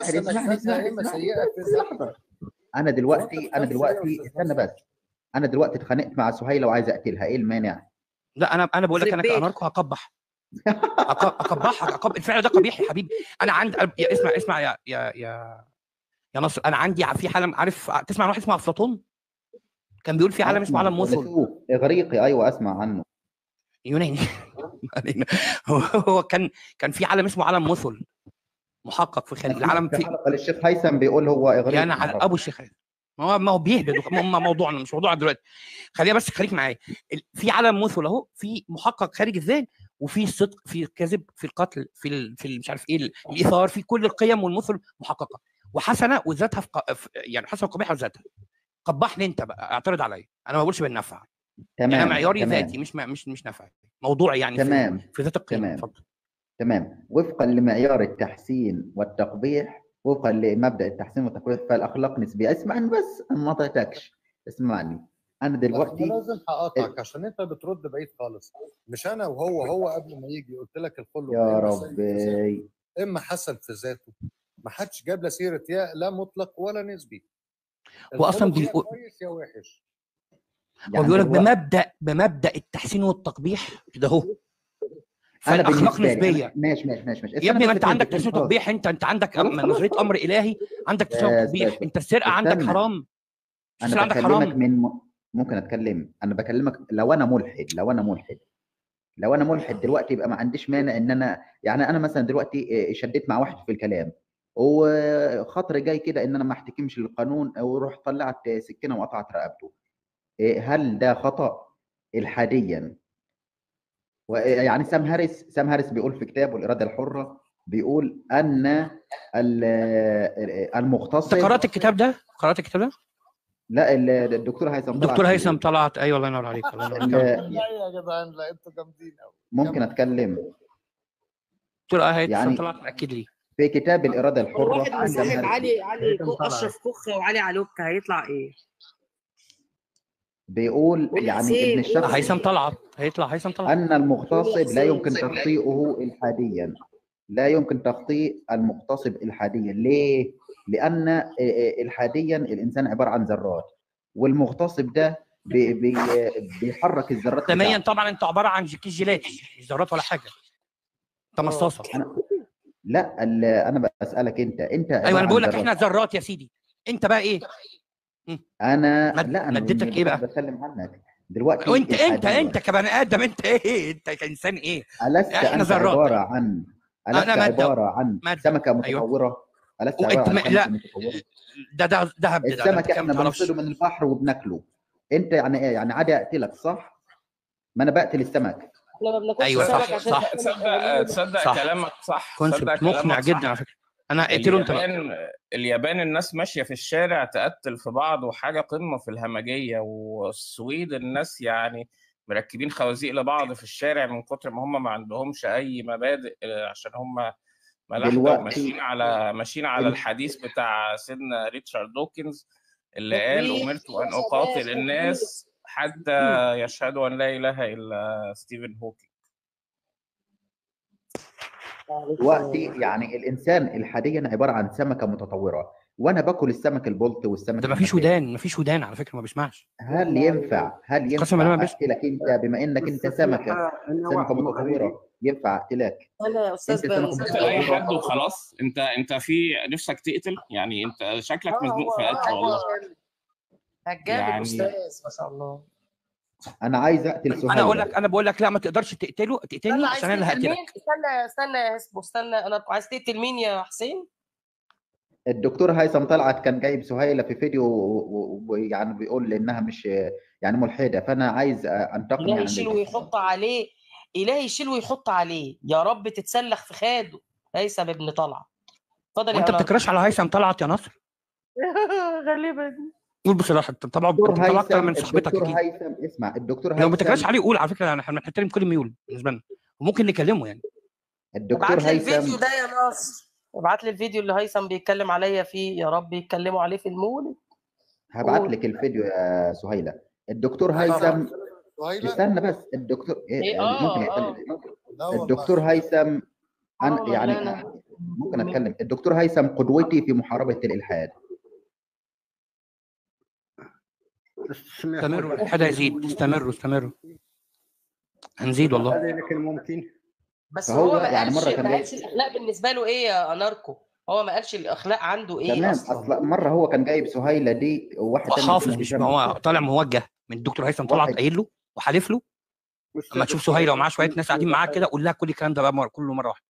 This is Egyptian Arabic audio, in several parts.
واحد السمك اسمعني فاكهه اسمعني اما اسمعني سيئه في بس لحظه انا دلوقتي انا دلوقتي استنى بس انا دلوقتي اتخانقت مع سهيله وعايز اقتلها ايه المانع؟ لا انا انا بقول لك انا يخرب بيت. كاناركو هقبح أق- اقبحك أقب... الفعل ده قبيح يا حبيبي انا عندي يا اسمع اسمع يا يا يا يا نصر انا عندي في عالم عارف تسمع عن واحد اسمه افلاطون كان بيقول في عالم اسمه عالم موصل فيلسوف اغريقي ايوه اسمع عنه يوناني ما علينا. هو هو كان كان في عالم اسمه عالم موصل محقق في خليج العالم في في حلقه للشيخ هيثم بيقول هو اغريقي يعني على ابو الشيخ هذا. ما هو ما هو بيهبد وخ- ما موضوعنا مش موضوعنا دلوقتي خلينا بس خليك معايا ال- في عالم مثل اهو في محقق خارج الذهن وفي الصدق في الكذب في القتل في ال... في ال- مش عارف ايه ال- الاثار في كل القيم والمثل محققه وحسنه وذاتها في ق... في- يعني حسنه وقبيحه وذاتها قبحني انت بقى اعترض عليا انا ما بقولش بالنفع تمام يعني انا معياري تمام ذاتي مش م- مش مش نفعي موضوعي يعني في, تمام في ذات القيمه تمام. اتفضل تمام وفقا لمعيار التحسين والتقبيح وفقا لمبدا التحسين والتقبيح فالاخلاق نسبيه اسمعني بس أنا ما قطعتكش اسمعني انا أنا دلوقتي لازم هقاطعك عشان انت بترد بعيد خالص مش انا وهو هو قبل ما يجي قلت لك الخلق يا إما سيء في ذاته، ربي اما حسن في ذاته ما حدش جاب لا سيره يا لا مطلق ولا نسبي هو أصلاً الخلق يا بيقول- كويس يا وحش هو يعني بيقول لك دلوقتي بمبدا بمبدا التحسين والتقبيح ده هو انا فالاخلاق بالنسبه لي نسبيه أنا- ماشي ماشي ماشي ماشي يا ابني ما انت استنى بس عندك اتنين تحسين خلاص. وتقبيح انت انت عندك خلاص، أم- خلاص، نظريه خلاص. امر الهي عندك تحسين بس وتقبيح بس انت السرقه عندك استنى. حرام السرقه انا عندك بكلمك حرام من م... ممكن اتكلم انا بكلمك لو انا ملحد لو انا ملحد لو انا ملحد دلوقتي يبقى ما عنديش مانع ان انا يعني انا مثلا دلوقتي إيه، شديت مع واحد في الكلام وخاطري جاي كده ان انا ما احتكمش للقانون ورحت طلعت سكينه وقطعت رقبته إيه، هل ده خطا الحاديا و- يعني سام هاريس سام هاريس بيقول في كتابه الاراده الحره بيقول ان ال- انت المغتصب قرات الكتاب ده قرات الكتاب ده لا ال- الدكتور هيثم طلعت دكتور هيثم بيقول طلعت ايوه الله ينور عليك الله ينور عليك ال- لا يا جدعان لا انتوا جامدين قوي ممكن اتكلم دكتور هيثم يعني طلعت اكد لي في كتاب الاراده الحره واحد عند مصاحب هاريس علي علي هيثم كو- طلعت. اشرف كوخ وعلي علوك هيطلع ايه؟ بيقول قول يعني حسين، ان قول الشخص هيثم طلعت هيطلع هيثم طلعت ان المغتصب لا حسين. يمكن تخطيئه الحاديا لا يمكن تخطيء المغتصب الحاديا ليه؟ لان آه، آه، الحاديا الانسان عباره عن ذرات والمغتصب ده بي بي بيحرك الذرات دميا بتاعته طبعا انت عباره عن كيس جيلاتي مش ذرات ولا حاجه انت مصاصه انا لا ال- انا بسالك انت انت ايوه عباره انا عن بقول لك ذرات احنا ذرات يا سيدي انت بقى ايه انا مد- لا انا مدتك مش ايه بقى؟ بتكلم عنك دلوقتي وانت انت الحادية. انت كبني ادم انت ايه انت كانسان ايه ألست احنا أنت ذرات. عبارة عن ألست أنا مادة. عبارة عن مادة. سمكة أيوة. متطورة ألست وأنت عبارة عن ما- سمكة لا. متطورة ده ده ده هبد ده, ده السمك انت كده احنا ما تعرفش بنصيده من البحر وبناكله انت يعني ايه يعني عادي اقتلك صح ما انا بقتل السمك احنا ما بناكلش أيوة، صح، سمك عشان صح. تاكل تصدق الأولين. تصدق صح. كلامك صح تصدق كونسبت مقنع كلامك جدا صح. على فكره انا اقتله انت بقى اليابان اليابان الناس ماشيه في الشارع تقتل في بعض وحاجه قمه في الهمجيه والسويد الناس يعني مركبين خوازيق لبعض في الشارع من كتر ما هم ما عندهمش اي مبادئ آه، عشان هم ملاحده دلوقتي- وماشيين على ماشيين على دل- الحديث بتاع سيدنا ريتشارد دوكنز اللي قال امرت ان اقاتل الناس حتى يشهدوا ان لا اله الا ستيفن هوكينج دلوقتي يعني الانسان الحاديا عباره عن سمكه متطوره وانا باكل السمك البلطي والسمك ده مفيش المكاري. ودان مفيش ودان على فكره ما بيسمعش هل ينفع هل قسما بالله ينفع ما بيسمع. اقتلك انت بما انك انت سمكه سمكه متطوره ينفع اقتلك انا يا استاذ أنت سمكة بنزل تقتل اي حد وخلاص انت انت في نفسك تقتل يعني انت شكلك مزنوق في قتل والله هجاب يعني- الاستاذ ما شاء الله انا عايز اقتل سهيل انا اقول لك انا بقول لك لا ما تقدرش تقتله تقتلني استنى عايز عشان انا اللي تقتل هقتلك مين؟ استنى استنى يا اسمه استنى انا عايز تقتل مين يا حسين؟ الدكتور هيثم طلعت كان جايب سهيله في فيديو و- ويعني بيقول انها مش يعني ملحده فانا عايز انتقم إلهي يعني يشيل من- ويحط عليه إلهي يشيل ويحط عليه يا رب تتسلخ في خاده هيثم ابن طلعت اتفضل يا وانت ناصر. بتكراش على هيثم طلعت يا نصر غالبا قول بصراحه انت طبعا الدكتور انت طلعت هيثم من صاحبتك الدكتور اكيد هيثم اسمع الدكتور لو ما تكراش هيثم عليه قول على فكره يعني احنا بنحترم كل الميول بالنسبه لنا وممكن نكلمه يعني الدكتور ابعت لي الفيديو هيثم ده يا ناصر ابعت لي الفيديو اللي هيثم بيتكلم عليا فيه يا رب يتكلموا عليه في المولد هبعت قول. لك الفيديو يا سهيله الدكتور هيثم سهيلة؟ استنى بس الدكتور إيه، إيه آه، ممكن آه. يتكلم ممكن لا والله. الدكتور هيثم آه، أنا يعني مولانا. ممكن اتكلم الدكتور هيثم قدوتي في محاربه الالحاد استمع استمروا الالحاد هيزيد استمروا استمروا هنزيد والله ذلك الممكن بس فهو هو ما يعني قالش مرة كان ما جاي- قالش الاخلاق بالنسبه له ايه يا اناركو هو ما قالش الاخلاق عنده ايه تمام اصلا اصلا مره هو كان جايب سهيله دي وواحد تاني حافظ اسمه مش هشام ما هو أحمد. طالع موجه من الدكتور هيثم طلعت واحد. قايل له وحالف له اما تشوف سهيله ومعاه شويه ناس قاعدين معاه كده قول لها كل الكلام ده بقى مره كله مره واحده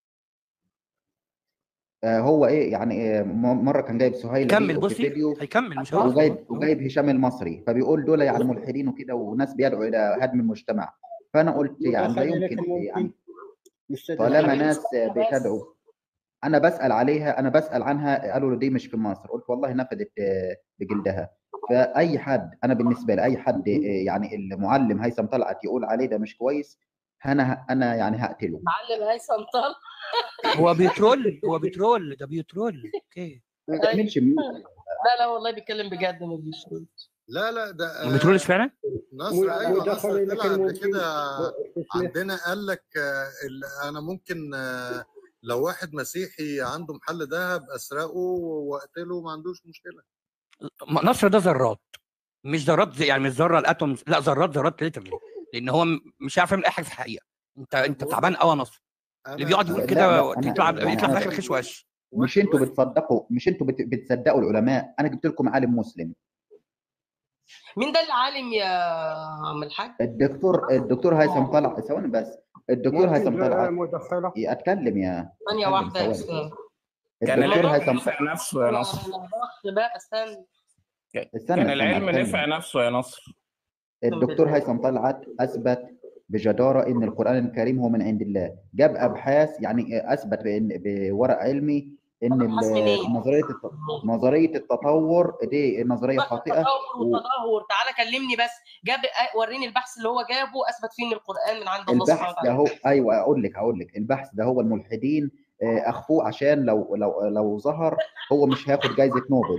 آه، هو ايه يعني إيه م- مره كان جايب سهيله دي كمل وفي بصي فيديو هيكمل مش هيوقف وجايب وجايب هشام المصري فبيقول دول يعني ملحدين وكده وناس بيدعوا الى هدم المجتمع فانا قلت يعني لا ذلك يمكن يعني الممكن أستاذ طالما الحبيب. ناس بتدعو انا بسال عليها انا بسال عنها قالوا لي دي مش في مصر قلت والله نفدت آه، بجلدها فاي حد انا بالنسبه لي اي حد آه، يعني المعلم هيثم طلعت يقول عليه ده مش كويس انا انا يعني هقتله معلم هيثم طل هو بيترول هو بيترول ده بيترول اوكي ما تعملش ميوت لا لا والله بيتكلم بجد ما بيشوفش لا لا ده ما بيترولش فعلا نصر ايوه مداخلة نصر لك طلع قبل الممكن كده اسمح. عندنا قال لك آه، ال- انا ممكن آه، لو واحد مسيحي عنده محل ذهب اسرقه واقتله ما عندوش مشكله م- نصر ده ذرات مش ذرات زي يعني مش ذره الاتوم لا ذرات ذرات ليترلي لان هو م- مش عارف يعمل اي حاجه في الحقيقه انت انت تعبان قوي يا نصر اللي أنا- بيقعد لا، يقول لا، كده أنا- يطلع يعني يطلع في أنا- الاخر خش وقش مش انتوا بتصدقوا مش انتوا بت- بتصدقوا العلماء انا جبت لكم عالم مسلم مين ده اللي عالم يا عم الحاج الدكتور الدكتور هيثم طلع ثواني بس الدكتور هيثم ممكن طلعت مداخلة اتكلم يا ثانيه اتكلم واحده يا ثواني. استاذ كان الدكتور العلم هيثم نفع نفسه يا نصر انا ضغط بقى استنى استنى كان استنى العلم أتكلم. نفع نفسه يا نصر الدكتور هيثم طلعت اثبت بجداره ان القران الكريم هو من عند الله جاب ابحاث يعني اثبت بان بورق علمي ان أبحاث ال- منين؟ نظريه الت- نظريه التطور دي نظريه خاطئه تطور وتدهور تعالى كلمني بس جاب وريني البحث اللي هو جابه اثبت فيه ان القران من عند الله سبحانه البحث ده وتعالى هو ايوه اقول لك اقول لك البحث ده هو الملحدين آه، اخفوه عشان لو لو لو ظهر هو مش هياخد جائزه نوبل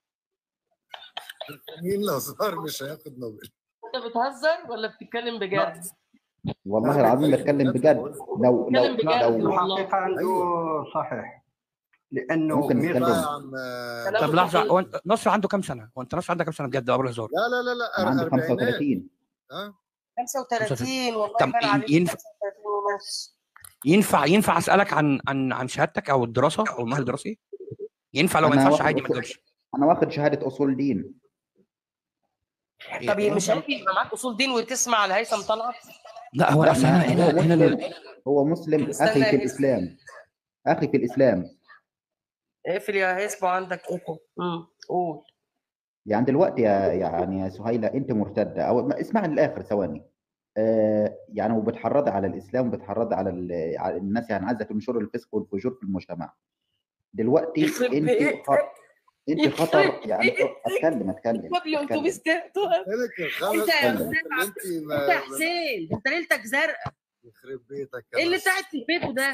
مين لو ظهر مش هياخد نوبل انت بتهزر ولا بتتكلم بجد؟ والله العظيم بتكلم بجد لو لو بتكلم بجد لو والله. الحقيقة عنده صحيح لأنه ممكن ميزة نتكلم. لا يا عم آه، كلام طب لحظه صحيح. هو أنت- نصر عنده كام سنه؟ هو انت نصر عندك كام سنه بجد قبل هزار؟ لا لا لا لا انا عندي أربعينات 35 اه 35 والله طب بان عليك ينفع- 35 ونص ينفع ينفع اسالك عن عن عن شهادتك او الدراسه او المؤهل الدراسي؟ ينفع لو ما أنا ينفعش واخد عادي ما أصول- تجاوبش انا واخد شهاده اصول دين طب إيه؟ مش هينفع يبقى معاك اصول دين وتسمع لهيثم طلعت؟ لا هو لا، اصل هنا ما- هنا هو هنا ال- مسلم هو مسلم استنى اخي يا في هيثم. الاسلام اخي في الاسلام اقفل يا هيثم عندك ايكو امم قول يعني دلوقتي يا يعني يا سهيله انت مرتده او ما- اسمعني للاخر ثواني آه يعني وبتحرضي على الاسلام وبتحرضي على, ال- على الناس يعني عايزه تنشر الفسق والفجور في المجتمع دلوقتي يخرب انت بيتك. خ- انت يخرب خطر يعني بيتك. اتكلم اتكلم جاب لي اتكلم. اتوبيس ده تقف. لك خلاص انت يا اتكلم. استاذ انت انت ما يا حسين انت ليلتك زرقاء يخرب بيتك يا ايه اللي نصر. انت قاعد في بيته ده؟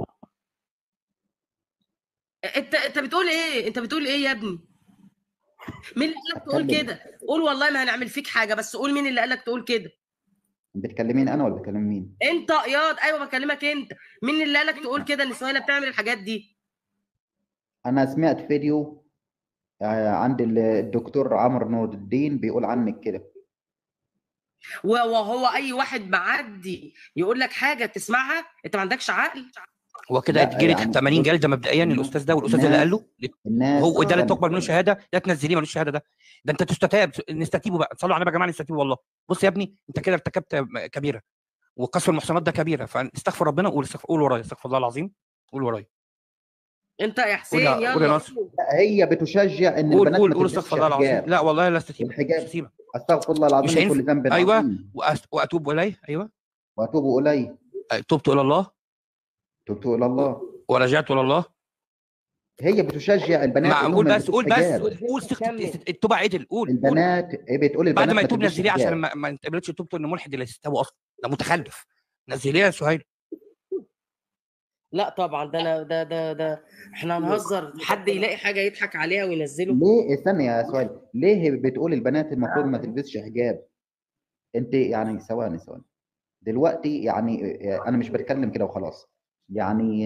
انت انت بتقول ايه؟ انت بتقول ايه يا ابني؟ مين اللي قالك تقول اتكلم. كده؟ قول والله ما هنعمل فيك حاجه بس قول مين اللي قالك تقول كده؟ بتكلمين انا ولا بتكلم مين انت اياض ايوه بكلمك انت مين اللي قالك تقول كده ان سهيله بتعمل الحاجات دي؟ انا سمعت فيديو آه، عند الدكتور عمرو نور الدين بيقول عنك كده و- وهو اي واحد معدي يقول لك حاجه تسمعها انت ما عندكش عقل هو كده لا، يتجلد يعني 80 جلده مبدئيا الاستاذ ده والاستاذ اللي قال له الناس هو ده اللي كانت- تقبل منه شهاده ده تنزليه ملوش شهاده ده ده انت تستتاب نستتيبه بقى صلوا على النبي يا جماعه نستتيبه والله بص يا ابني انت كده ارتكبت كبيره وقصف المحصنات ده كبيره فاستغفر ربنا وقول استغفر قول ورايا استغفر الله العظيم قول ورايا انت يا حسين قول يا- قول يا يلا ناصر. لا، هي بتشجع ان قول البنات قول ما قول تلبسش استغفر الله العظيم حجاب لا والله لا استتيب الحجاب. مش هسيبك استغفر الله العظيم مش من هينفع. كل ذنب أيوة. عظيم وأس- واتوب اليه ايوه واتوب اليه تبت الى الله تبت الى الله ورجعت الى الله هي بتشجع البنات مع إنهم قول ما بس يلبسوش قول بس حجاب. قول استغ- كمل. التوبه عدل قول قول البنات بتقول البنات بعد ما يتوب تلبسش نزليه عشان حجاب. ما, ما نتقبلش توبته انه ملحد اللي يستوى اصلا ده متخلف نزليه يا سهيل لا طبعا ده انا ده ده ده احنا هنهزر حد يلاقي حاجه يضحك عليها وينزله ليه استنى يا سؤال ليه بتقول البنات المفروض ما تلبسش حجاب انت يعني ثواني ثواني دلوقتي يعني انا مش بتكلم كده وخلاص يعني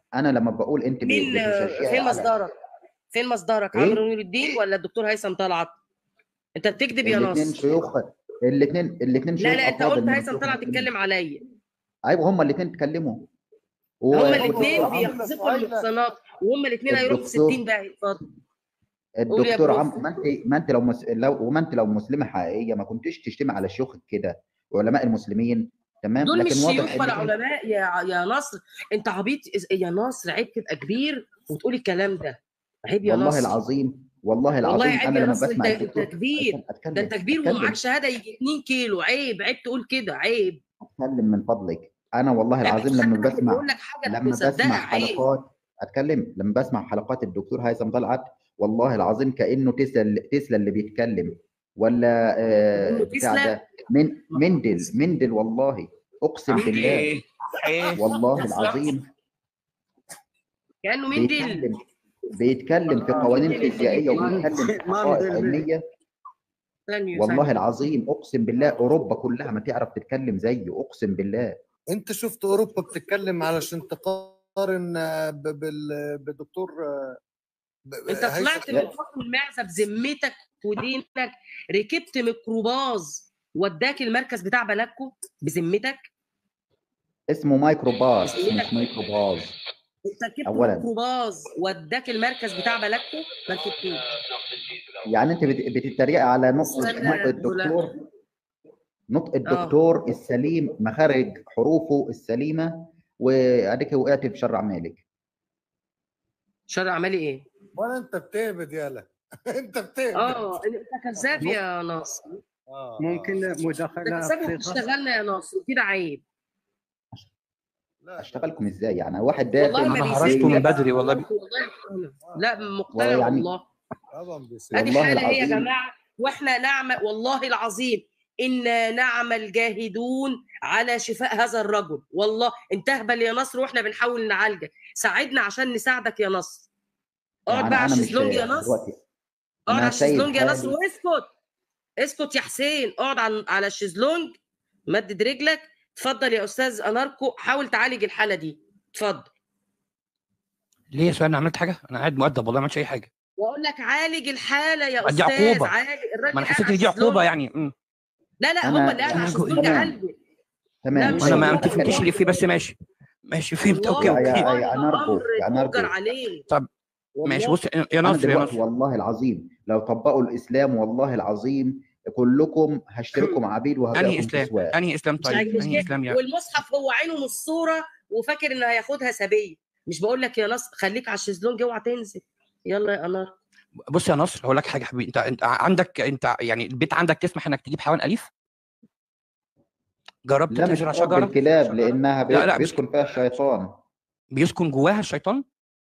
انا لما بقول انت ب- مين بتشجعي فين على مصدرك فين مصدرك إيه؟ عمرو نور الدين ولا الدكتور هيثم طلعت انت بتكذب يا الاثنين ناصر شيوخ الاثنين الاثنين لا شيوخ لا انت افاضل قلت من هيثم الشيوخ طلعت المسلمين. تتكلم عليا ايوه هما الاثنين اتكلموا و- هما والدكتور الاثنين عمرو بيقذفوا المحصنات وهما الاثنين هيروحوا في الدكتور- 60 باقي اتفضل قول يا الدكتور بروف. عمرو ما انت ما انت لو مس... لو وما انت لو مسلمه حقيقيه ما كنتش تشتمي على شيوخك كده وعلماء المسلمين تمام دول لكن مش واضح شيوخ ولا إن- علماء يا يا نصر انت عبيط يا نصر عيب تبقى كبير وتقول الكلام ده عيب يا والله نصر العظيم والله والله العظيم عيب انا يا لما نصر بسمع انت انت الدكتور كبير أتكلم ده انت كبير أتكلم ومعاك شهاده يجي 2 كيلو عيب عيب تقول كده عيب اتكلم من فضلك انا والله لا العظيم لما حد بسمع بيقول لك حاجه لما مصدقها بسمع عيب حلقات اتكلم لما بسمع حلقات الدكتور هيثم طلعت والله العظيم كانه تسلا تسلا اللي بيتكلم ولا آه كأنه بتاع تسلا؟ ده من مندل مندل والله اقسم بالله ايه ايه والله العظيم كانه مندل بيتكلم بيتكلم في قوانين فيزيائيه وبيتكلم في ما حقائق ندل. علميه ثانية والله ثانية. العظيم اقسم بالله اوروبا كلها ما تعرف تتكلم زيه اقسم بالله انت شفت اوروبا بتتكلم علشان تقارن آه، ب- بال- بالدكتور آه، ب- ب- انت هيثم طلعت من فصل المعزه بذمتك ودينك ركبت ميكروباص وداك المركز بتاع بلدكو بذمتك اسمه مايكروباص اسمه مش ميكروباص انت ركبت أولاً. ميكروباص وداك المركز بتاع بلدكو ما ركبتوش يعني انت بت- بتتريق على نطق استنى نطق يا الدكتور نطق الدكتور السليم مخارج حروفه السليمه واديك وقعت في شر اعمالك شر اعمالي ايه؟ ولا انت بتهبد يالا انت بتهبد اه انت كذاب يا ناصر آه، ممكن آه. انت مداخلة كذاب بسيطة وبتشتغلنا يا ناصر كده عيب لا اشتغلكم ازاي يعني واحد داخل والله ما أنا بيسيبك. هرشته من بدري والله بي- والله مقتنع. لا مقتنع ويعني- والله طبعا بيسيب. ادي والله حاله ايه يا العظيم. جماعه واحنا نعمل والله العظيم انا نعمل جاهدون على شفاء هذا الرجل والله انت اهبل يا نصر واحنا بنحاول نعالجك ساعدنا عشان نساعدك يا نصر اقعد يعني بقى على أنا مش الشيزلونج يا نصر دلوقتي اقعد أنا على سايب الشيزلونج يا حالي. نصر واسكت اسكت يا حسين اقعد على على الشيزلونج مدد رجلك اتفضل يا استاذ اناركو حاول تعالج الحاله دي اتفضل ليه يا سؤال انا عملت حاجه انا قاعد مؤدب والله ما عملتش اي حاجه واقول لك عالج الحاله يا دي استاذ عقوبة. عالج الراجل ما انا قاعد حسيت على ان دي الشيزلونج. عقوبه يعني مم. لا لا أنا- هم اللي قاعد على أنا الشيزلونج تمام. عالجه تمام مش انا ما عقوبة. انت فهمتيش اللي فيه بس ماشي ماشي فهمت اوكي والله يا- اوكي يا- يا ناركو، امر يا ناركو. توجر عليه طب والله. ماشي بص يا انا ناصر يا دلوقتي ناصر والله العظيم لو طبقوا الاسلام والله العظيم كلكم هشتركم عبيد انهي وهبيعكم اسلام كسواء انهي اسلام طيب عاجبني. انهي اسلام يعني والمصحف هو عينه من الصوره وفاكر انه هياخدها سبيه مش بقول لك يا نصر خليك على الشيزلونج اوعى تنزل يلا يا انار بص يا نصر هقول لك حاجه يا حبيبي انت انت عندك انت يعني البيت عندك تسمح انك تجيب حيوان اليف جربت لا مش تزرع حب شجره الكلاب لانها لا، لا، بي- بيسكن فيها الشيطان بيسكن جواها الشيطان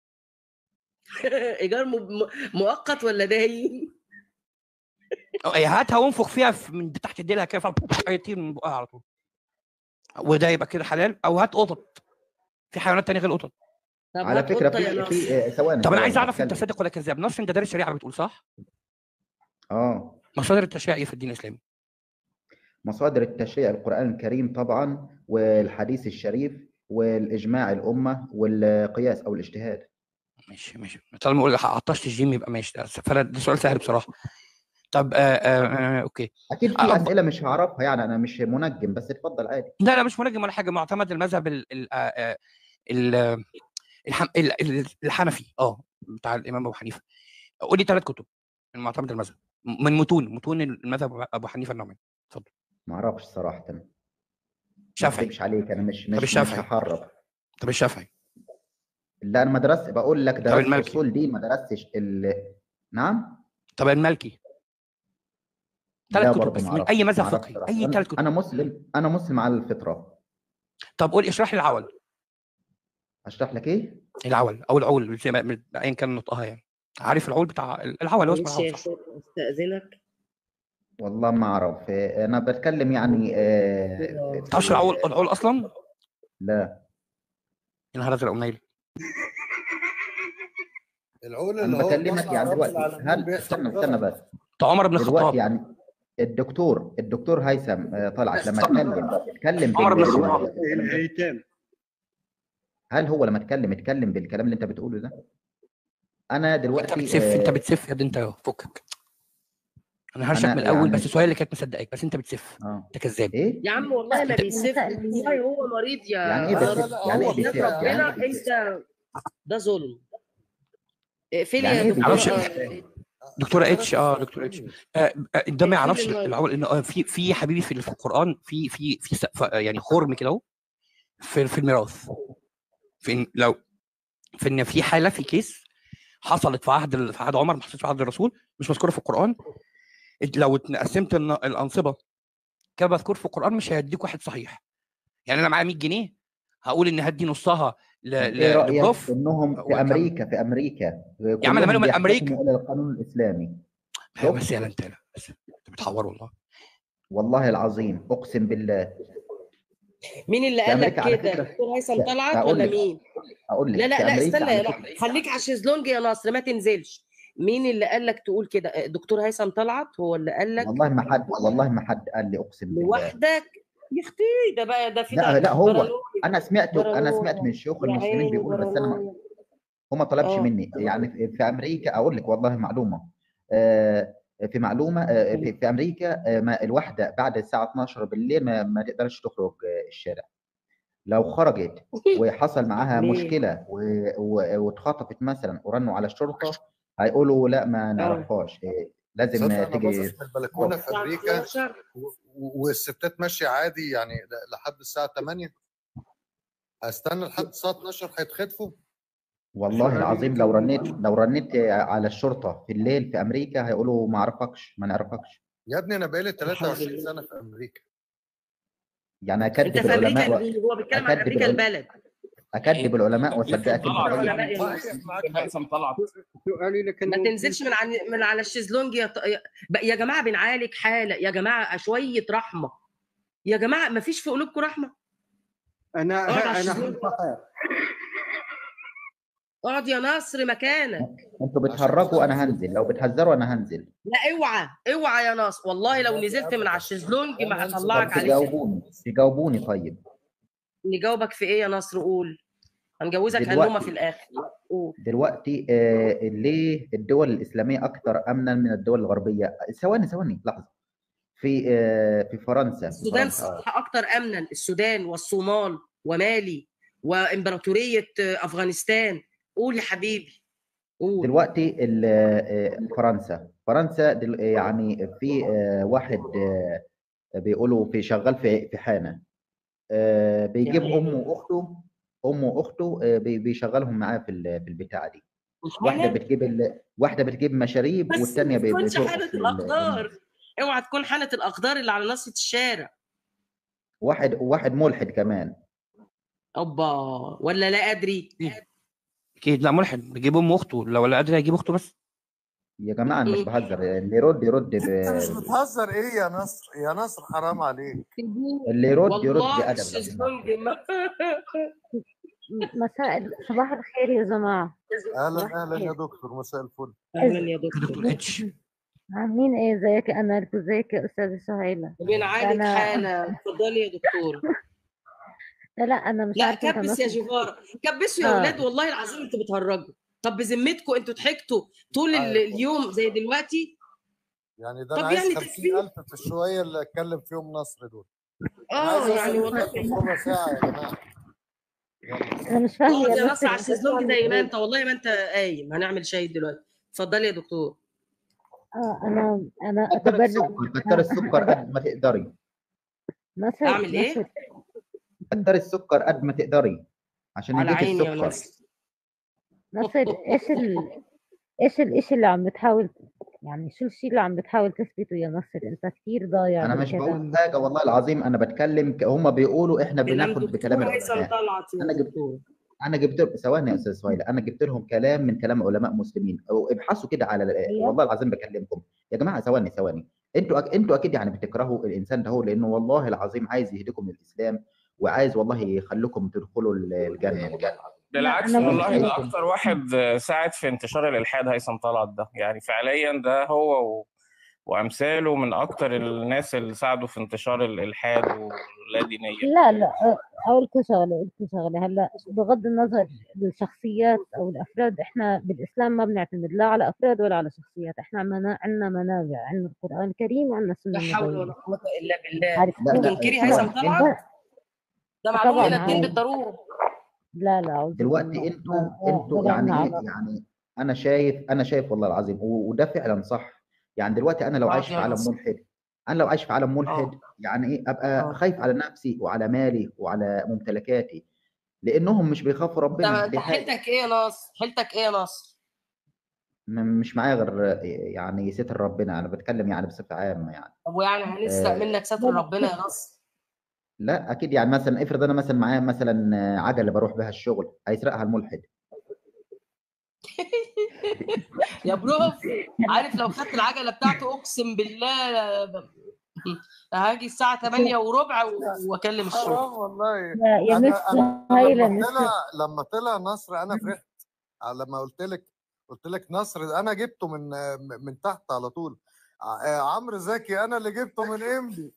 ايجار م- م- مؤقت ولا دايم أو- إيه، هاتها وانفخ فيها في- من تحت ديلها كده فب- هيطير من بقها على طول وده يبقى كده حلال او هات قطط في حيوانات تانية غير القطط طب على هات فكره قطة يا في نصر. في آه، ثواني طب انا ثواني، عايز اعرف انت هتكلم. صادق ولا كذاب نصر انت دارس شريعه بتقول صح اه مصادر التشريع ايه في الدين الاسلامي مصادر التشريع القرآن الكريم طبعا والحديث الشريف والإجماع الأمة والقياس أو الاجتهاد ماشي ماشي طالما اقول عطشت الجيم يبقى ماشي ده فلا ده سؤال سهل بصراحه طب آه آه آه اوكي أكيد في أه، أسئلة مش هعرفها يعني أنا مش منجم بس اتفضل عادي لا لا مش منجم ولا حاجه معتمد المذهب ال ال آه، آه، ال الحم- ال- ال- الحنفي اه بتاع الامام ابو حنيفه قول لي ثلاث كتب من معتمد المذهب من متون متون المذهب ابو حنيفه النعمان ما أعرفش صراحة ما شافعي أكذبش عليك أنا مش مش مش الشافعي. هحرف طب الشافعي لا أنا ما درست بقول لك درست المالكي. أصول دين ما درستش ال نعم طب المالكي لا ثلاث كتب برضه بس ما من أعرفش اي ما مذهب أعرفش فقهي صراحة. اي أنا- ثلاث كتب أنا مسلم أنا مسلم على الفطرة طب قول اشرح لي العول أشرح لك إيه؟ العول او العول زي ما ايا كان نطقها يعني عارف العول بتاع العول هو اسمه معلش يا العول صح؟ شيخ استاذنك والله ما أعرف آه، أنا بتكلم يعني آه، في- في- تعرفش العول العول اصلا؟ لا يا نهار ازرق قميل العول أنا اللي هو بكلمك مصنع يعني رب دلوقتي العالمين هل بيحصل استنى غلط. استنى بس بتاع عمر بن دلوقتي الخطاب يعني الدكتور الدكتور هيثم آه، طلعت لما اتكلم اتكلم عمر بن بالنسبة- الخطاب. الايتام هل هو لما اتكلم اتكلم بالكلام اللي انت بتقوله ده انا انت دلوقتي بتسف انت آه، بتسف يا دي انت فكك انا هرشك أنا من الاول يعني- بس سؤال اللي كانت مصدقك بس انت بتسف اه انت كذاب ايه يا عم والله ما أنت- بيسف والله هو مريض يا يعني ايه لا، لا، بس لا، يعني هو ايه بس كده. ربنا يعني إيه بس؟ انت ده ظلم اقفلي يعني يا إيه دكتور معرفش. آه، دكتوره اتش اه دكتوره اتش آه، آه، ده ما اقفلي يعرفش المايك. العول- ان آه، في في يا حبيبي في في القران في في في س- ف- يعني خرم كده اهو في في الميراث في إن لو في ان في حاله في كيس حصلت في عهد ال- في عهد عمر ما حصلتش في عهد الرسول مش مذكوره في القران إنت لو اتقسمت الن- الانصبه كما مذكور في القران مش هيديك واحد صحيح يعني انا معايا 100 جنيه هقول ان هدي نصها ل- ايه ل- رايك لبروف انهم هو في كان- امريكا في امريكا يا عم انا مالهم كلهم من امريكا بيحتكموا الى القانون الاسلامي أيوة بس يا لا انت لا بس انت بتحور والله والله العظيم اقسم بالله مين اللي في قال لك أمريكا على كده فكرة- دكتور هيثم لا، طلعت هقول ولا لك. مين اقول لك لا لا في لا أمريكا استنى على يا فكرة- لا خليك على الشيزلونج يا نصر ما تنزلش مين اللي قال لك تقول كده دكتور هيثم طلعت هو اللي قال لك والله ما حد والله ما حد قال لي اقسم بالله لوحدك يا اختي ده بقى ده في لا ده لا هو بارانويا. انا سمعته انا بارانويا. سمعت من الشيوخ يا المسلمين عيني بيقولوا بس انا ما بارانويا. هو ما طلبش آه. مني يعني في- في امريكا اقول لك والله معلومه آه، في معلومه آه، في, في امريكا آه، ما الواحده بعد الساعه 12 بالليل ما, ما تقدرش تخرج آه، الشارع لو خرجت وحصل معاها ليه؟ مشكله و- و- واتخطفت مثلا ورنوا على الشرطه هيقولوا لا ما نعرفهاش آه، لازم تصدق آه، انا تيجي باصص من البلكونه في الساعة امريكا 12 و- و- والستات ماشيه عادي يعني ل- لحد الساعه 8 هستنى لحد الساعه 12 هيتخطفوا والله سؤال العظيم لك. لو رنيت لو رنيت على الشرطه في الليل في امريكا هيقولوا ما اعرفكش ما نعرفكش يا ابني انا بقالي 23 سنه في امريكا يعني انت اكذب في امريكا العلماء و- هو بيتكلم عن أكدب امريكا العلماء. البلد اكذب العلماء واصدقك انت طلع. طيب علماء يا صحيح ناس. معاك حق. هيثم طلعت سؤالي لك ما إنه تنزلش من عن من على الشيزلونج يا ط... يا... بقى- يا جماعه بنعالج حاله يا جماعه شويه رحمه يا جماعه ما فيش في قلوبكم رحمه انا اقعد على انا الشيزلونج. اقعد يا نصر مكانك انتوا بتهرجوا انا هنزل لو بتهزروا انا هنزل لا اوعى اوعى يا نصر والله لو نزلت من على الشيزلونج ما طب هطلعك عليك تجاوبوني تجاوبوني طيب نجاوبك في ايه يا نصر قول هنجوزك دلوقتي. هنومه في الاخر قول دلوقتي آه ليه الدول الاسلاميه اكثر امنا من الدول الغربيه ثواني ثواني لحظه في آه في فرنسا في السودان فرنسا آه. صح اكتر امنا السودان والصومال ومالي وامبراطوريه افغانستان قول يا حبيبي قول دلوقتي ال- آه، فرنسا فرنسا دل- يعني في آه، واحد آه، بيقولوا في شغال في في حانه آه، بيجيب يعني امه واخته امه واخته آه، بي- بيشغلهم معاه في ال- في البتاعه دي واحده حالة؟ بتجيب ال... واحده بتجيب مشاريب بس والثانيه ما تكونش بترقص حالة لل- الأقدار اوعى تكون حالة الأقدار اللي على نصة الشارع واحد واحد ملحد كمان أوبا ولا لا أدري اكيد لا ملحد بيجيب ام اخته لو لا قادر يجيب اخته بس يا جماعه انا مش مم. بهزر اللي يرد يرد ب... انت مش بتهزر ايه يا نصر يا نصر حرام عليك اللي يرد يرد والله بادب لو الشيزلونج سمحت. ما- مساء ال- صباح الخير يا جماعة اهلا اهلا يا دكتور مساء الفل أهلا يا دكتور دكتور اتش عاملين ايه ازيك يا امال ازيك يا استاذة سهيلة بنعالج أنا- حالة اتفضلي يا دكتور لا لا انا مش لا عارفة انت كبس يا ماسك- جيفارا كبسوا يا آه. اولاد والله العظيم انتوا بتهرجوا طب بذمتكم انتوا ضحكتوا طول ال- أيوة. اليوم زي دلوقتي يعني ده طب انا عايز يعني 50000 في الشويه اللي اتكلم فيهم نصر دول انا عايز اه يعني اوصل والله للآخر في ربع ساعه يا جماعه يلا. انا مش فاهمة اقعد يا يا نصر على بس الشيزلونج زي ما انت والله ما انت قايم هنعمل شاي دلوقتي اتفضلي يا دكتور اه انا انا كتر اتبرع السكر كتر السكر قد ما تقدري نصر أعمل إيه؟ نصر كتر السكر قد ما تقدري عشان على يديك عيني يا السكر نصر نصر ايش ال ايش الاشي اللي عم بتحاول يعني شو الشيء اللي عم بتحاول تثبته يا نصر انت كثير ضايع انا مش بقول بالكلام حاجه والله العظيم انا بتكلم ك- هم بيقولوا احنا كلام بناخد بكلام دكتور هيثم العلماء طلعت أنا يا جبت- دكتور انا جبت له ثواني يا استاذ سهيله انا جبت لهم كلام من كلام علماء مسلمين او ابحثوا كده على أيوة. والله العظيم بكلمكم يا جماعه ثواني ثواني انتوا أك... انتوا اكيد يعني بتكرهوا الانسان ده هو لانه والله العظيم عايز يهديكم للاسلام وعايز والله يخليكم تدخلوا ال- الجنه الجنه بالعكس أنا والله ده ممكن- اكتر واحد ساعد في انتشار الالحاد هيثم طلعت ده يعني فعليا ده هو و... وامثاله من اكتر الناس اللي ساعدوا في انتشار الالحاد واللا دينيه لا لا أ- اقول لكم شغله اقول لكم شغله هلا بغض النظر الشخصيات او الافراد احنا بالاسلام ما بنعتمد لا على افراد ولا على شخصيات احنا منا... عندنا منابع عندنا القران الكريم وعندنا السنه لا حول النبويه ولا قوة إلا بالله عارفين لا لا تنكري طبعا هيثم انت طلعت ده معلوم طبعا إلى الدين عارف بالضرورة لا لا اعوذ دلوقتي بالله انتوا ما- ما- انتوا ولا يعني عنا ايه علاقه يعني انا شايف انا شايف والله العظيم و- وده فعلا صح يعني دلوقتي انا لو اه عايش في يا عالم نصر ملحد انا لو عايش في عالم ملحد اه يعني ايه ابقى اه خايف على نفسي وعلى مالي وعلى ممتلكاتي لانهم مش بيخافوا انت ربنا انت دي حاجه حيلتك ايه يا ناصر حيلتك ايه يا نصر م- مش معايا غير يعني ستر ربنا انا بتكلم يعني بصفه عامه يعني طب ويعني هنسرق آه منك ستر لا لا ربنا يا نصر لا اكيد يعني مثلا افرض انا مثلا معايا مثلا عجله بروح بها الشغل هيسرقها الملحد يا بروف عارف لو خدت العجله بتاعته اقسم بالله ب- هاجي الساعه 8 وربع و- واكلم الشغل حرام والله يا يا انا مس انا هايله لما مس طلع لما طلع نصر انا فرحت لما قلت لك قلت لك نصر انا جبته من من تحت على طول ع- عمرو زكي انا اللي جبته من امبي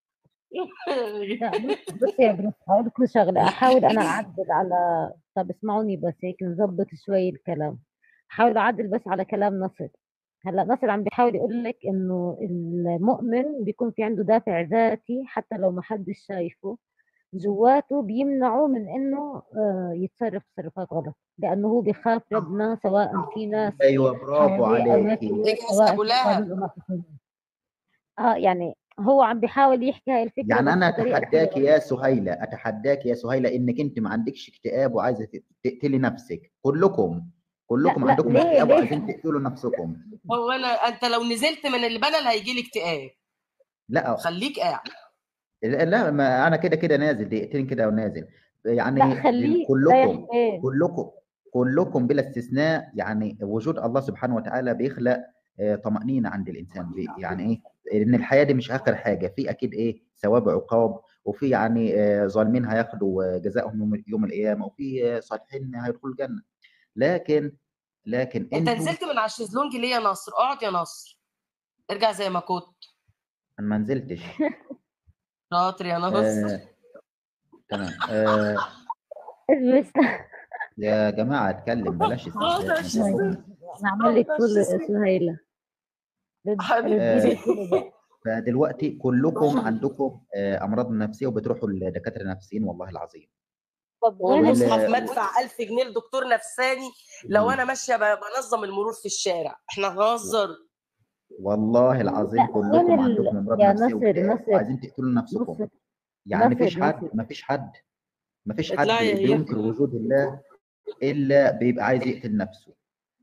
لا بص بص يا بروف هقول لكم شغله احاول انا اعدل على طب اسمعوني بس هيك نظبط شوي الكلام احاول اعدل بس على كلام نصر هلا نصر عم بيحاول يقول لك انه المؤمن بيكون في عنده دافع ذاتي حتى لو ما حدش شايفه جواته بيمنعه من انه آه، يتصرف تصرفات غلط لانه هو بيخاف ربنا سواء في ناس ايوه برافو حواليه او ناس عليكي جواه اجهز سواء ابو في لهب قانون او ما في قانون اه يعني هو عم بيحاول يحكي هاي الفكره يعني بس انا بطريقه اتحداك حلوه يا سهيله اتحداك يا سهيله انك انت ما عندكش اكتئاب وعايزه ت- تقتلي نفسك كلكم لا كلكم لا عندكم ليه اكتئاب ليه وعايزين تقتلوا نفسكم هو انا انت لو نزلت من البلل هيجي لك اكتئاب لا خليك قاعد لا ما انا كده كده نازل دقيقتين كده ونازل لا يعني دل- خليه رايح كلكم فين كلكم كلكم بلا استثناء يعني وجود الله سبحانه وتعالى بيخلق آه، طمأنينة عند الإنسان بي- يعني إيه إن الحياة دي مش آخر حاجة في أكيد إيه ثواب عقاب وفي يعني آه، ظالمين هياخدوا آه، جزاءهم يوم يوم القيامة وفي آه، صالحين هيدخلوا الجنة لكن لكن انت انتوا نزلت من على الشезлونج ليه يا نصر اقعد يا نصر ارجع زي ما كنت أنا ما نزلتش شاطر يا نصر آه تمام آه بس يا جماعة اتكلم بلاش شاطر استهزاء من فضلكم انا عامل لك فول سهيله رد حبيبي ردي لي آه الفول بقى فدلوقتي كلكم عندكم آه، أمراض نفسية وبتروحوا لدكاترة نفسيين والله العظيم طب وين وال- والمصحف ال... مدفع 1000 جنيه لدكتور نفساني لو مم. انا ماشيه ب- بنظم المرور في الشارع احنا هنهزر والله العظيم لا وين كلكم ال... عندكم امراض يا نفسيه نصر واكتئاب نصر وعايزين تقتلوا نفسكم نصر يعني مفيش نصر حد نصر مفيش حد مفيش حد اطلعي يا هيك بينكر وجود الله الا بيبقى عايز يقتل نفسه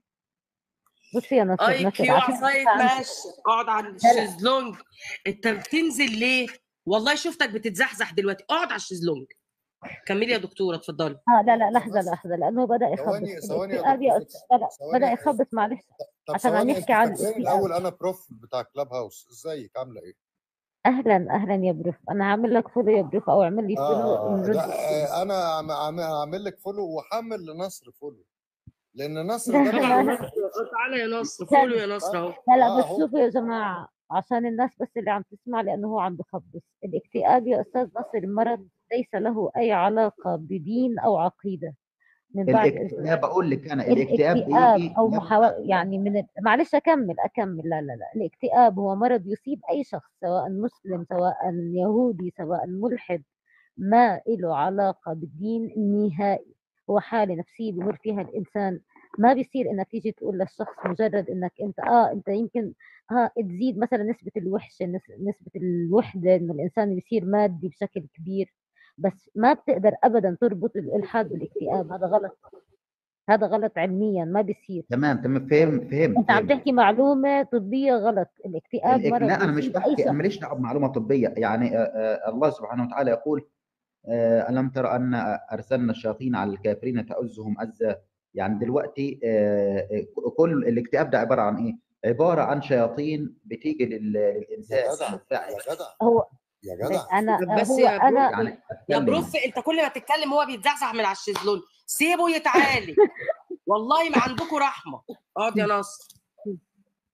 بص يا نصر اي نصر كيو عشان عصايه انت عم ماشي اقعد على لا لا الشезлونج انت بتنزل ليه والله شفتك بتتزحزح دلوقتي اقعد على الشезлونج كملي يا دكتوره اتفضلي اه لا لا يا لحظه نصر لحظه لانه بدا يخبص ثواني ثواني يا الاكتئاب يا دكتور استاذ لا لا بدا ثواني يخبص معلش طب عشان عم ثواني انت يحكي عن فاكرين الاكتئاب الاول انا بروف بتاع كلاب هاوس ازيك عامله ايه اهلا اهلا يا بروف انا هعمل لك فولو يا بروف او اعمل لي اه فولو اه اه نرد لا عليه. آه، انا عم- عم- هعمل لك فولو وحمل لنصر فولو لان نصر لا ده تعالى انا يا لا نصر آه، تعالى يا نصر فولو استنى يا نصر اهو لا لا اه بس اهو شوفوا يا جماعة عشان الناس بس اللي عم تسمع لأنه هو عم بخبص الاكتئاب يا أستاذ نصر مرض ليس له أي علاقة بدين أو عقيدة من بعد إذنك الاكتئاب اقول لك انا الاكتئاب الاكتئاب بيجي أو لما محاولة يعني من ال... معلش أكمل أكمل لا لا لا الاكتئاب هو مرض يصيب أي شخص سواء مسلم سواء يهودي سواء ملحد ما له علاقة بالدين نهائي هو حالة نفسية بمر فيها الإنسان ما بيصير إنك تيجي تقول للشخص مجرد إنك أنت آه أنت يمكن ها تزيد مثلا نسبة الوحشة نس- نسبة الوحدة إنه الإنسان بيصير مادي بشكل كبير بس ما بتقدر أبدا تربط الإلحاد بالاكتئاب هذا غلط هذا غلط علميا ما بيصير تمام تمام فهم فهم أنت عم فهم تحكي معلومة طبية غلط الاكتئاب الإك... مرض لا انا مش يصيب أي بحكي انا شخص ماليش دعوه بمعلومه طبيه يعني آه، آه، الله سبحانه وتعالى يقول آه، ألم تر أن أرسلنا الشياطين على الكافرين تؤزهم أزا يعني دلوقتي آه، آه، كل الاكتئاب ده عبارة عن إيه؟ عبارة عن شياطين بتيجي لل- يا للإنسان جدع بالفعل يا جدع هو يا جدع أنا بس هو يا بروف أنا يعني يا أتكلم بروف انت كل ما تتكلم هو بيتزحزح من على الشезлونج سيبه يتعالج والله ما عندكم رحمه اقعد يا نصر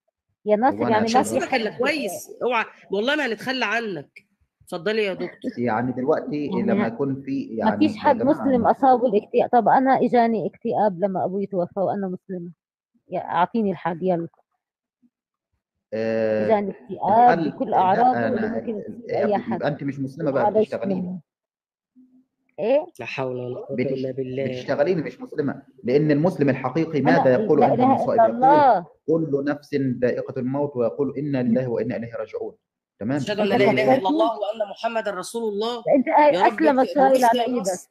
يا ناصر وأنا يعني ما أشهد في شخصيتك اللي حد كويس اوعى والله ما هنتخلى عنك اتفضلي يا دكتور يعني دلوقتي يعني لما يكون في ما يعني فيش يا حد جماعة مسلم أصابه الاكتئاب طب أنا إجاني اكتئاب لما أبوي توفى وأنا مسلمة يا أعطيني الحل يلا آه، إجاني اكتئاب الحل بكل لا أعراضه اللي أنا ممكن تصيب أي يبقى حد أنت مش مسلمة بقى معلش بتشتغليني منه إيه لا حول ولا قوه بتش... الا بالله بتشتغليني مش مسلمة لأن المسلم الحقيقي أنا ماذا يقول لا عند إله المصائب إلا يقول الله كل نفس ذائقة الموت ويقول إنا لله وإنا إليه راجعون تمام اشهد ان أنت لا اله ليه؟ الا الله وان محمدا رسول الله أنت يا رب أسلم السائل بص على يا إيدك نصر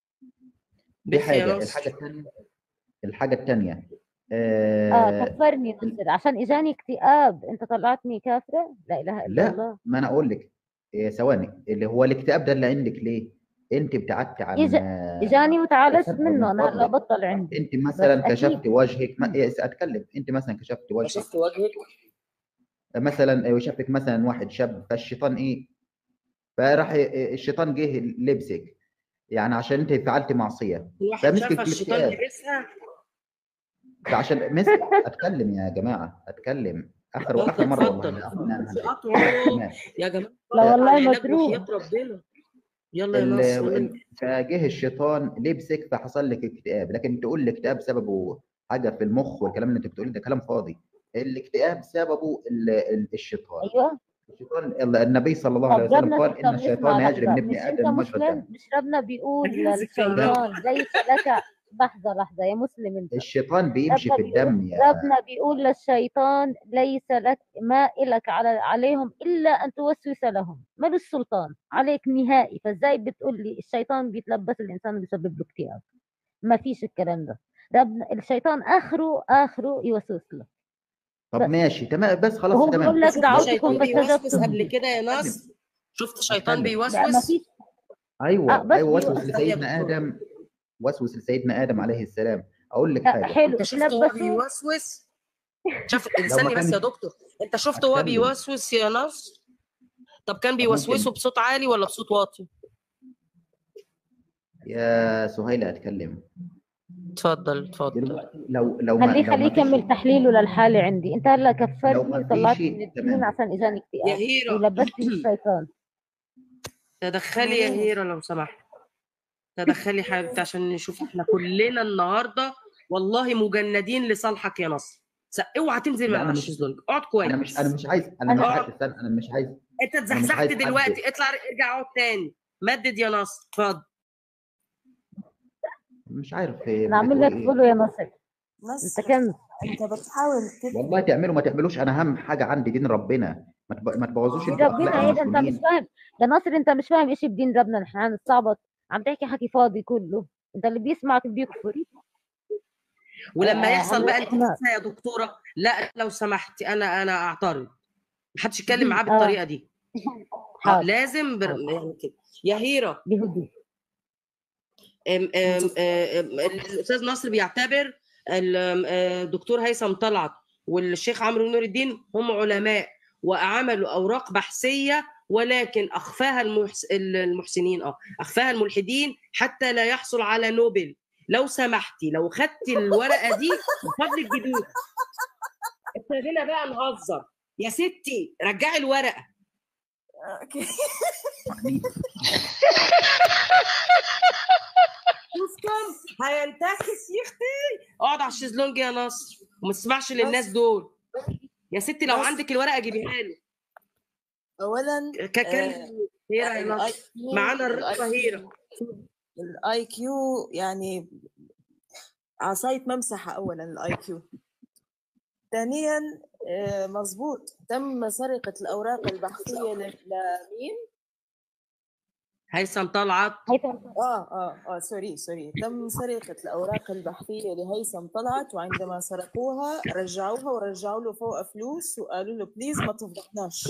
دي بص يا حاجة نصر الحاجة الثانية الحاجة الثانية آه آه... كفرني نصر عشان إجاني اكتئاب أنت طلعتني كافرة لا إله إلا لا الله ما أنا أقول لك إيه، ثواني اللي هو الاكتئاب ده اللي عندك ليه؟ أنت ابتعدت عن إجا آه، إجاني وتعالجت التدبر منه من أنا هلا فضلك بطل عندي انت بس مثلا أكيد كشفت وجهك ما... إيه، اتكلم انت مثلا كشفت وجهك كشفت وجهك مثلا إيه، شافك مثلا واحد شاب فالشيطان ايه فراح إيه، الشيطان جه لبسك يعني عشان انت فعلت معصيه الواحد فمسكك شافها الشيطان بالاكتئاب لبسها فعشان مس اتكلم يا جماعه اتكلم اخر اتفضل واخر مره والله اتفضل انا أنا- أنا في هنتهي. قطع تمام يا جماعه لا على والله العلاج متروك وحياة ربنا يلا يا ال... نصر ال- فجه الشيطان لبسك فحصل لك اكتئاب لكن تقول الاكتئاب سببه حاجه في المخ والكلام اللي انت بتقوله ده كلام فاضي الاكتئاب سببه ال... ال- الشيطان أيوه الشيطان ال- النبي صلى الله عليه طب وسلم ربنا قال طب ان اسمع الشيطان يجري لحظة من ابن مش أنت ادم مجرى الدم مسلم مش ربنا بيقول هجهزك يا لا للشيطان ليس لك لحظة لحظة يا مسلم أنت الشيطان بيمشي ربنا في بيقول الدم يا ربنا بيقول للشيطان ليس لك ما إلك على عليهم إلا أن توسوس لهم ملوش سلطان عليك نهائي فإزاي بتقول لي الشيطان بيتلبس الإنسان وبيسبب له اكتئاب ما فيش الكلام ده ربنا الشيطان آخره آخره يوسوس له طب بس ماشي تمام بس خلاص وهو بيقول تمام لك شفت دعوتكم شيطان بيوسوس فاستجبتم قبل كده يا اتكلم نصر شفت شيطان اتكلم لا ما بيوسوس فيش آه ايوه بس ايوه وسوس بيقول ثانية يا لسيدنا دكتور ادم وسوس لسيدنا ادم عليه السلام اقول لك لا حاجه حلو انت شفت هو تلبسوا بيوسوس شوف لو ما استني بس يا كانش دكتور انت شفت هو اتكلم بيوسوس يا نصر طب كان طب بيوسوسه ممكن بصوت عالي ولا بصوت واطي يا سهيلة اتكلم اتفضل اتفضل دلوقتي لو لو ما خليه لو خليه ما فيش يكمل تحليله للحالة عندي انت هلا لو كفرتني ما وطلعتني فيش من الدين تمام عشان اجاني يا اكتئاب هيرة ولبستني الشيطان تدخلي يا هيرة لو سمحت تدخلي حبيبتي عشان نشوف احنا كلنا النهارده والله مجندين لصالحك يا نصر س- اوعى تنزل من لا على انا مش الشيزلونج اقعد انا مش انا كويس مش عايز انا مش انا عايز اقعد استنى انا مش عايز انت انا مش اتزحزحت عايز حد دلوقتي اطلع ارجع اقعد تاني مدد يا نصر اتفضل مش عارف إيه انا اعمل بتقول لك ايه فولو يا نصر انت نصر كنز انت بتحاول تثبت والله تعملوا ما تعملوش انا اهم حاجه عندي دين ربنا ما تب- ما تبوظوش دين انتوا اخلاق ربنا ايه ده انت مش المسلمين فاهم ده نصر انت مش فاهم ايش بدين ربنا نحن هنستعبط عم تحكي حكي فاضي كله انت اللي بيسمعك بيكفر ولما آه، يحصل هلا بقى احنا التفاهه يا دكتوره لا لو سمحتي انا انا اعترض محدش يتكلم معاه اه بالطريقه دي اه حاضر لازم بر... حاضر يعني كده يا هيره بهدوء أم أم أم الاستاذ نصر بيعتبر ال- أم، آه، الدكتور هيثم طلعت والشيخ عمرو نور الدين هم علماء وعملوا اوراق بحثيه ولكن اخفاها المحس... المحسنين اه اخفاها الملحدين حتى لا يحصل على نوبل لو سمحتي لو خدتي الورقه دي من فضلك جديد ابتدينا بقى نهزر يا ستي رجعي الورقه اوكي يعني شوف كم هينتكس يا اختي اقعد على الشезлونج يا نصر وما تسمعش للناس بس دول يا ستي لو بس عندك الورقه جيبيها له اولا ككلم هيرة يا الاي نصر كيو معانا الاي الرقبه هيرة كيو الاي كيو يعني عصاية ممسحة اولا الاي كيو ثانيا آه، مظبوط تم سرقة الاوراق البحثية ل- لمين؟ هيثم طلعت هيثم اه اه اه سوري سوري تم سرقة الأوراق البحثية لهيثم طلعت وعندما سرقوها رجعوها ورجعوا له فوق فلوس وقالوا له بليز ما تفضحناش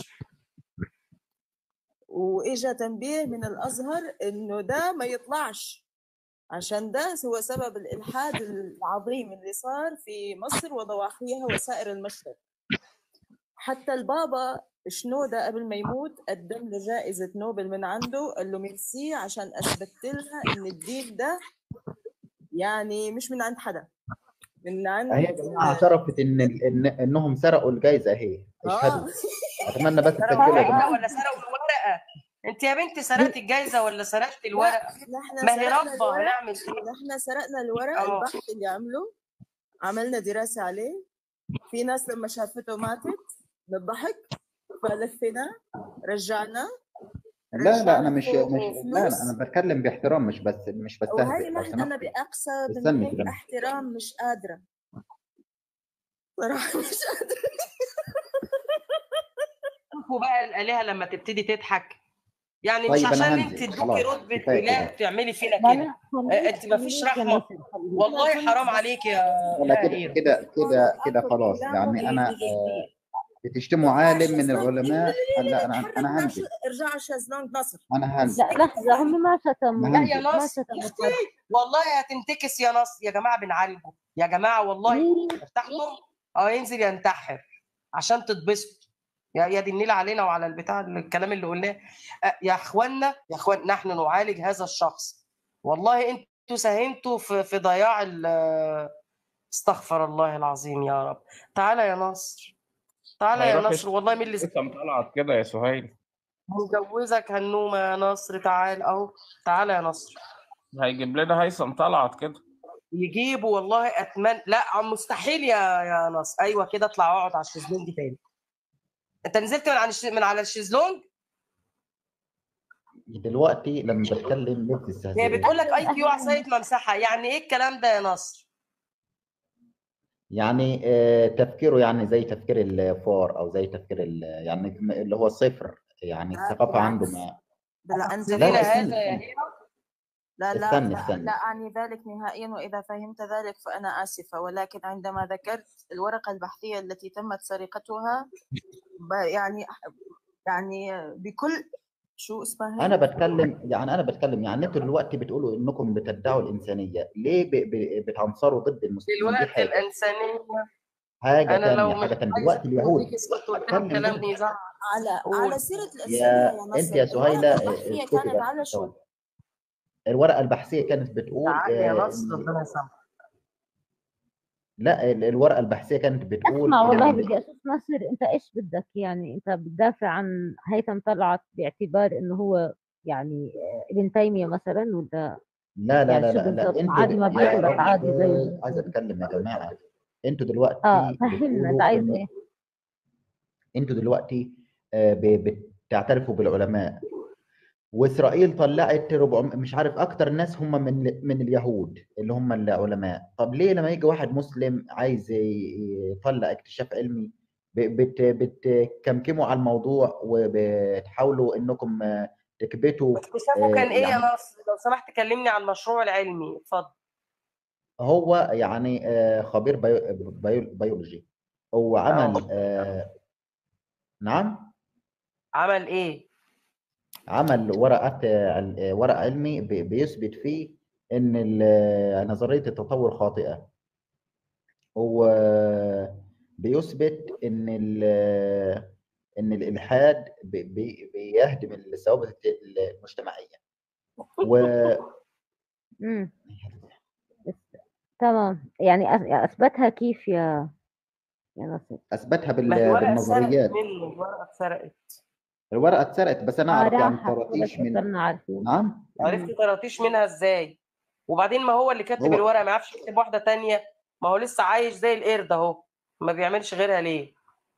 وإجا تنبيه من الأزهر إنه ده ما يطلعش عشان ده هو سبب الإلحاد العظيم اللي صار في مصر وضواحيها وسائر المشرق حتى البابا شنودة قبل ما يموت قدم له جائزة نوبل من عنده قال له ميرسي عشان أثبتت لها إن الدين ده يعني مش من عند حدا من عند هي يا جماعه اعترفت ان إن انهم سرقوا الجائزه اهي اه اشهدوا اتمنى بس سرقوا تسجلوا يا الورقه جماعه ولا سرقوا الورقه انت يا بنتي سرقت الجايزه ولا سرقت الورقه نحن ما هي سرقنا ربه الورق هنعمل ايه نحن سرقنا الورق اه البحث اللي عمله عملنا دراسة عليه في ناس لما شافته ماتت من الضحك فلفيناه رجعناه لا لا رجعنا انا مش فوق مش لا لا فلوس انا بتكلم باحترام مش بس مش وهي بستهزئ لو ما انا سمحت باقصى من استني هيك كده احترام مش قادرة صراحة مش قادرة شوفوا بقى الالهه لما تبتدي تضحك يعني مش طيب انا عشان انت هنزل ادوكي خلاص رتبه كفايه اله كده تعملي فينا لا كده لا آه، خليك انت ما فيش خليك يا رحمه ناصر خليك والله كنت حرام بس عليك يا ولا يا كده هيرو كده كنت كده كده اخذ خلاص كلامه يعني انا بجدية آه، بتشتموا عالم من العلماء لا انا تحرك انا ناس هنزل ارجع على الشازلونج نصر انا هنزل لا لحظة هم ما انا شتموا لا يا هنزل ما نصر يا شتموا اختي حد والله هتنتكس يا نصر يا جماعه بنعالجه يا جماعه والله مين ارتحتم اه ينزل ينتحر عشان تتبسطوا يا يا دي النيل علينا وعلى البتاع الكلام اللي قلناه آه، يا اخوانا يا اخوان نحن نعالج هذا الشخص والله انتوا ساهمتوا في في ضياع ال- استغفر الله العظيم يا رب تعالى يا نصر تعالى يا هيروح نصر يشتم والله مين اللي هيثم طلعت كده يا سهيل مجوزك هنومه يا نصر تعال اهو تعالى يا نصر هيجيب لنا هيثم طلعت كده يجيبوا والله اتمنى لا مستحيل يا يا نصر ايوه كده اطلع اقعد على الشезлونج تاني انت نزلت من على الش... من على الشезлونج دلوقتي لما بتكلم ليه هي بتستهزئوا بتقول لك اي كيو عصايه ممسحه يعني ايه الكلام ده يا نصر يعني آه، تفكيره يعني زي تفكير الفار او زي تفكير ال- يعني اللي هو الصفر يعني لا الثقافه عنده بالعكس ما بالعكس لا تنزلين لا هذا استني يا استني هيرا لا لا استني لا استني لا أعني ذلك نهائيا وإذا فهمت ذلك فأنا آسفة ولكن عندما ذكرت الورقة البحثية التي تمت سرقتها ب- يعني يعني بكل شو اسمها انا هي؟ بتكلم يعني انا بتكلم يعني انتوا دلوقتي بتقولوا انكم بتدعوا الانسانيه ليه ب... ب... بتعنصروا ضد المسلمين دي دلوقتي حاجه الانسانيه حاجه انا لو تانية مش حاجه تانية عايزه دلوقتي اليهود اديك اسكت قلت لك اتكلم كلام برضه يزعل على قول على سيرة الإنسانية يا يا انت نصر يا الورقة سهيله آه، البحثية اسكتي كانت بس على شو؟ ثواني الورقه البحثيه كانت بتقول تعال يا آه، نصر ان ربنا يسامحك لا ال- الورقه البحثيه كانت بتقول اسمع والله ان بدي اشوف ناصر انت ايش بدك يعني انت بتدافع عن هيثم طلعت باعتبار انه هو يعني آه، ابن تيمية مثلا ولا لا لا يعني لا شو لا لا بالضبط انتوا عادي د... ما يا بياكلك عادي زي رب عايز اتكلم يا جماعه انتوا اه دلوقتي فهمنا انت بتقولوا عايز ان ايه انتوا دلوقتي آه، ب- بتعترفوا بالعلماء واسرائيل طلعت ربع مش عارف اكتر ناس هم من من اليهود اللي هم العلماء طب ليه لما يجي واحد مسلم عايز ي- يطلع اكتشاف علمي ب- بت بتكمكموا على الموضوع وبتحاولوا انكم آه، تكبتوا اكتشافه آه، كان ايه يا يعني نصر لو سمحت كلمني عن المشروع العلمي اتفضل هو يعني آه، خبير بيو بيو بيولوجي هو اه عمل آه، نعم عمل ايه عمل ورقة آه، ورق علمي بي- بيثبت فيه ان ال- نظرية التطور خاطئة هو بيثبت ان ال- ان الالحاد بي- بي- بيهدم الثوابت المجتمعية و امم تمام يعني أث- اثبتها كيف يا يا ناصر اثبتها ما هي بال- الورقه اتسرقت بالنظريات منه الورقه اتسرقت الورقة اتسرقت بس انا اه اعرف يعني راحت ولا طراطيش من صرنا عارفين نعم عرفت امم طراطيش منها ازاي وبعدين ما هو اللي كاتب هو الورقه ما يعرفش يكتب واحده تانية ما هو لسه عايش زي القرد اهو ما بيعملش غيرها ليه